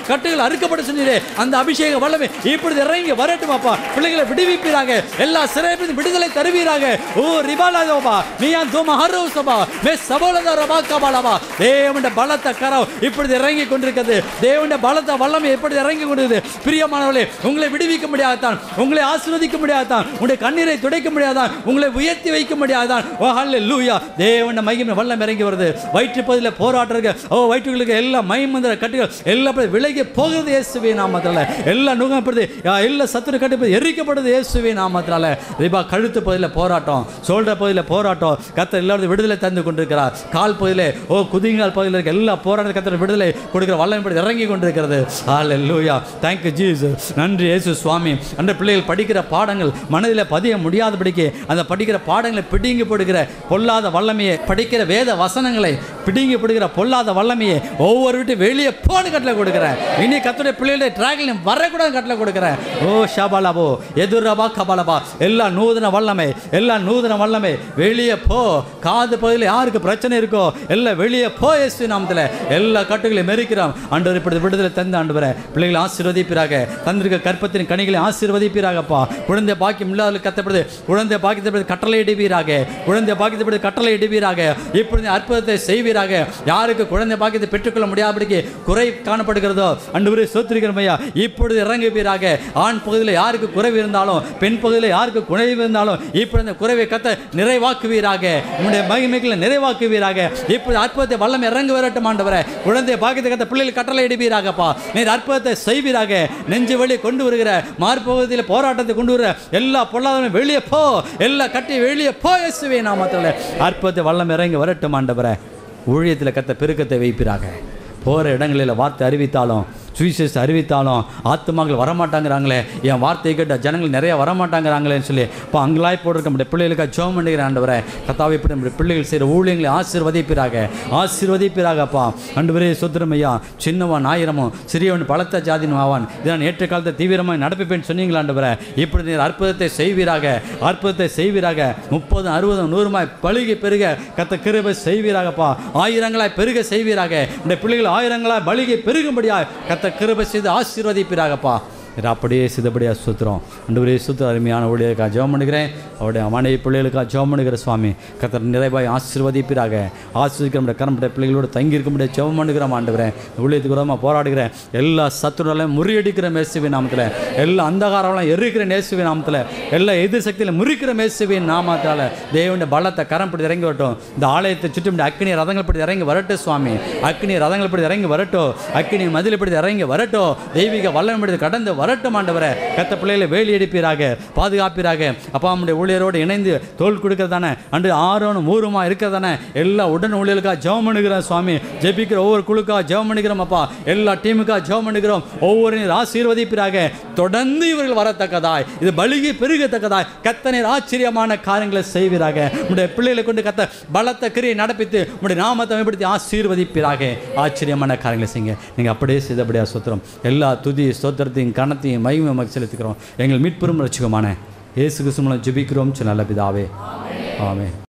கட்டுகள் அறுக்கப்பட சொன்னீரே அந்த அபிஷேக வல்லமை இப்பொழுது இறங்கி வரட்டும் அப்பா பிள்ளைகளை விடுவிப்பீராக எல்லா சிறைப்பிலிருந்து விடுதலை தருவீராக ஓ ரிபாலாதோபா நீயான் தோம ஹரோசபா மே சபோலத ரபா கபாலபா தேவனுடைய பலத்த கரம் இப்பொழுது இறங்கி கொண்டிருக்கிறது தேவனுடைய பலத்த வல்லமை எப்படி இறங்கி கொண்டிருக்கிறது பிரியமானவர்களே உங்களை விடுவிக்க முடியாதான் உங்களை ஆசீர்வதிக்க முடியாதான் உங்களுடைய கண்ணீரை துடைக்க முடியாதான் உங்களை உயர்த்தி வைக்க முடியாதான் ஓ ஹல்லேலூயா தேவனுடைய மகிமை வல்லம் இறங்கி வருது வயிற்று பகுதியில் போராட்டம் இருக்கு ஓ வயிற்றுகளுக்கு எல்லா மயமந்திர கட்டுகள் எல்லா படி விலகி போகிறது இயேசுவே நாமத்தால எல்லா நுகப்படுது எல்லா சத்துரு கட்டுப்பது எரிக்கப்படுது இயேசுவே நாமத்தால ரிபா கழுத்து பகுதியில் போராட்டம் சோல்டர் பகுதியில் போராட்டம் கத்தர் எல்லாரும் விடுதலை தந்து கொண்டிருக்கிறார் கால் பகுதியில் ஓ குதிங்கால் பகுதியில் இருக்க எல்லா போராட்ட கத்தர் விடுதலை கொடுக்கிற வல்லமை இப்படி இறங்கி கொண்டிருக்கிறது ஹalleluya thank you ஜீசஸ் நன்றி இயேசு சுவாமி அந்த பிள்ளைகள் படிக்கிற பாடங்கள் மனதில் பதிய முடியாதபடிக்கு அந்த படிக்கிற பாடங்களை பிடுங்கி போடுகிற பொல்லாத வல்லமையை படிக்கிற வேத வசனங்களை பிடுங்கி போடுகிற பொல்லாத வல்லமையை ஒவ்வொரு வீட்டு வெளியே போன கட்டளை கொடுக்குறேன் இனி கத்துடைய பிள்ளைகளுடைய டிராகல் வரக்கூடாது கட்டளை கொடுக்குறேன் ஓ ஷபாலாபோ எதுரபா கபாலபா எல்லா நூதன வல்லமை எல்லா நூதன வல்லமை வெளியே போ காது பகுதியில் யாருக்கு பிரச்சனை இருக்கோ எல்லாம் வெளியே போ இயேசு நாமத்தில் எல்லா கட்டுகளையும் மெரிக்கிறோம் ஆண்டவர் இப்படி விடுதலை தந்து ஆண்டு பிள்ளைகளை ஆசீர்வதிப்பீராக தந்திருக்க கற்பத்தின் கனிகளை ஆசீர்வதிப்பீராகப்பா குழந்தை பாக்கியம் இல்லாதவர்களுக்கு கத்தப்படுது குழந்தை பாக்கியத்தை கட்டளை இடுவீராக குழந்தை பாக்கியத்தை கட்டளை இடுவீராக இப்பொழுது அற்புதத்தை செய்வீராக யாருக்கு குழந்தை பாக்கியத்தை பெற்றுக்கொள்ள முடியாதபடிக்கு குறை காணப்படுகிறதோ அன்று சோத்திருக்கிறமையா இப்பொழுது இறங்குவீராக ஆண் பகுதியில் யாருக்கு குறைவு இருந்தாலும் பெண் பகுதியில் யாருக்கு குறைவு இருந்தாலும் இப்பொழுது அந்த குறைவை கத்த நிறைவாக்குவீராக உன்னுடைய மகிமைகளை நிறைவாக்குவீராக இப்பொழுது அற்புதத்தை வல்லம் இறங்கு வரட்டும் ஆண்டவரே குழந்தை பாக்கியத்தை கத்த பிள்ளைகள் கட்டளை இடுவீராகப்பா நீர் அற்புதத்தை செய்வீராக நெஞ்சு வழி கொண்டு வருகிற மார்பகுதியில் போராட்டத்தை கொண்டு வருகிற எல்லா பொருளாதாரம் வெளியே போ எல்லா கட்டி வெளியே போ இயேசுவே நாமத்தில் அற்புதத்தை வல்லம் இறங்கி வரட்டும் ஆண்டவரே ஊழியத்தில் கத்த பெருக்கத்தை வைப்பீராக போகிற இடங்களில் வார்த்தை அறிவித்தாலும் சுவிசேஷ அறிவித்தாலும் ஆத்துமாக்கள் வரமாட்டாங்கிறாங்களே என் வார்த்தையை கேட்ட ஜனங்கள் நிறைய வரமாட்டாங்கிறாங்களேன்னு சொல்லி இப்போ அங்கலாய் போட்டிருக்க நம்முடைய பிள்ளைகளுக்காக ஜோம் பண்ணுகிற ஆண்டவரை கத்தாவை இப்படி நம்முடைய பிள்ளைகள் செய்கிற ஊழியங்களை ஆசீர்வதிப்பீராக ஆசீர்வதிப்பீராகப்பா அண்டு சுத்திரமையா சின்னவன் ஆயிரமும் சிறியவன் பலத்த ஜாதின் ஆவான் இதை நான் ஏற்ற காலத்தை தீவிரமாக நடப்பிப்பேன் சொன்னீங்களா ஆண்டவரை இப்படி நீர் அற்புதத்தை செய்வீராக அற்புதத்தை செய்வீராக முப்பதும் அறுபதும் நூறுமாய் பழுகி பெருக கத்த கிருபை செய்வீராகப்பா ஆயிரங்களாய் பெருக செய்வீராக இந்த பிள்ளைகள் ஆயிரங்களாய் பழுகி பெருகும்படியாய் கத்த கிருபை செய்து ஆசீர்வதிப்பீராகப்பா இது அப்படியே சிதப்படியாக சுற்றுறோம் அண்டு சுத்த அருமையான ஊழியருக்காக ஜெபம் பண்ணுகிறேன் அவருடைய மனைவி பிள்ளைகளுக்காக ஜெபம் பண்ணுகிற சுவாமி கத்தர் நிறைவாய் ஆசீர்வதிப்பீராக ஆசீர்வதிக்கிற நம்முடைய கரம்புடைய பிள்ளைகளோட தங்கி இருக்க முடியாது ஜெபம் பண்ணுகிறோம் ஆண்டுகிறேன் ஊழியத்துக்கு விரோதமாக போராடுகிறேன் எல்லா சத்துருளையும் முறியடிக்கிற மேசுவி நாமத்தில் எல்லா அந்தகாரம்லாம் எரிக்கிற நேசுவி நாமத்தில் எல்லா எதிர் சக்தியில் முறிக்கிற மேசுவின் நாமத்தால் தேவனுடைய பலத்தை கரம் பிடி இறங்கி வரட்டும் இந்த ஆலயத்தை சுற்றும் அக்னி ரதங்கள் பிடி இறங்கி வரட்டும் சுவாமி அக்னி ரதங்கள் பிடி இறங்கி வரட்டும் அக்னி மதில் பிடி இறங்கி வரட்டும் தெய்வீக வல்லம் பிடி கடந்து வரட்டும் ஆண்டவரை கத்த பிள்ளைகளை வேலி அடிப்பீராக பாதுகாப்பீராக அப்பா நம்முடைய ஊழியரோடு இணைந்து தோல் கொடுக்கறதானே அன்று ஆரோனும் ஊருமா இருக்கிறதானே எல்லா உடன் ஊழியர்களுக்காக ஜெபம் பண்ணுகிறோம் சுவாமி ஜெபிக்கிற ஒவ்வொரு குழுக்காக ஜெபம் பண்ணுகிறோம் அப்பா எல்லா டீமுக்காக ஜெபம் பண்ணுகிறோம் ஒவ்வொரு நீர் ஆசீர்வதிப்பீராக தொடர்ந்து இவர்கள் வரத்தக்கதாய் இது பலுகி பெருகத்தக்கதாய் கத்த நீர் ஆச்சரியமான காரியங்களை செய்வீராக உடைய பிள்ளைகளை கொண்டு கத்த பலத்த கிரியை நடப்பித்து உடைய நாமத்தை மேம்படுத்தி ஆசீர்வதிப்பீராக ஆச்சரியமான காரியங்களை செய்யுங்க நீங்கள் அப்படியே செய்தபடியாக சுத்திரம் எல்லா துதி ஸ்தோத்திரத்தையும் கணத்தையும் மகிமை நமக்கு செலுத்துக்கிறோம் எங்கள் மீட்பெரும் ரட்சிகமான இயேசு கிறிஸ்து மூலம் ஜெபிக்கிறோம் நல்ல பிதாவே ஆமென்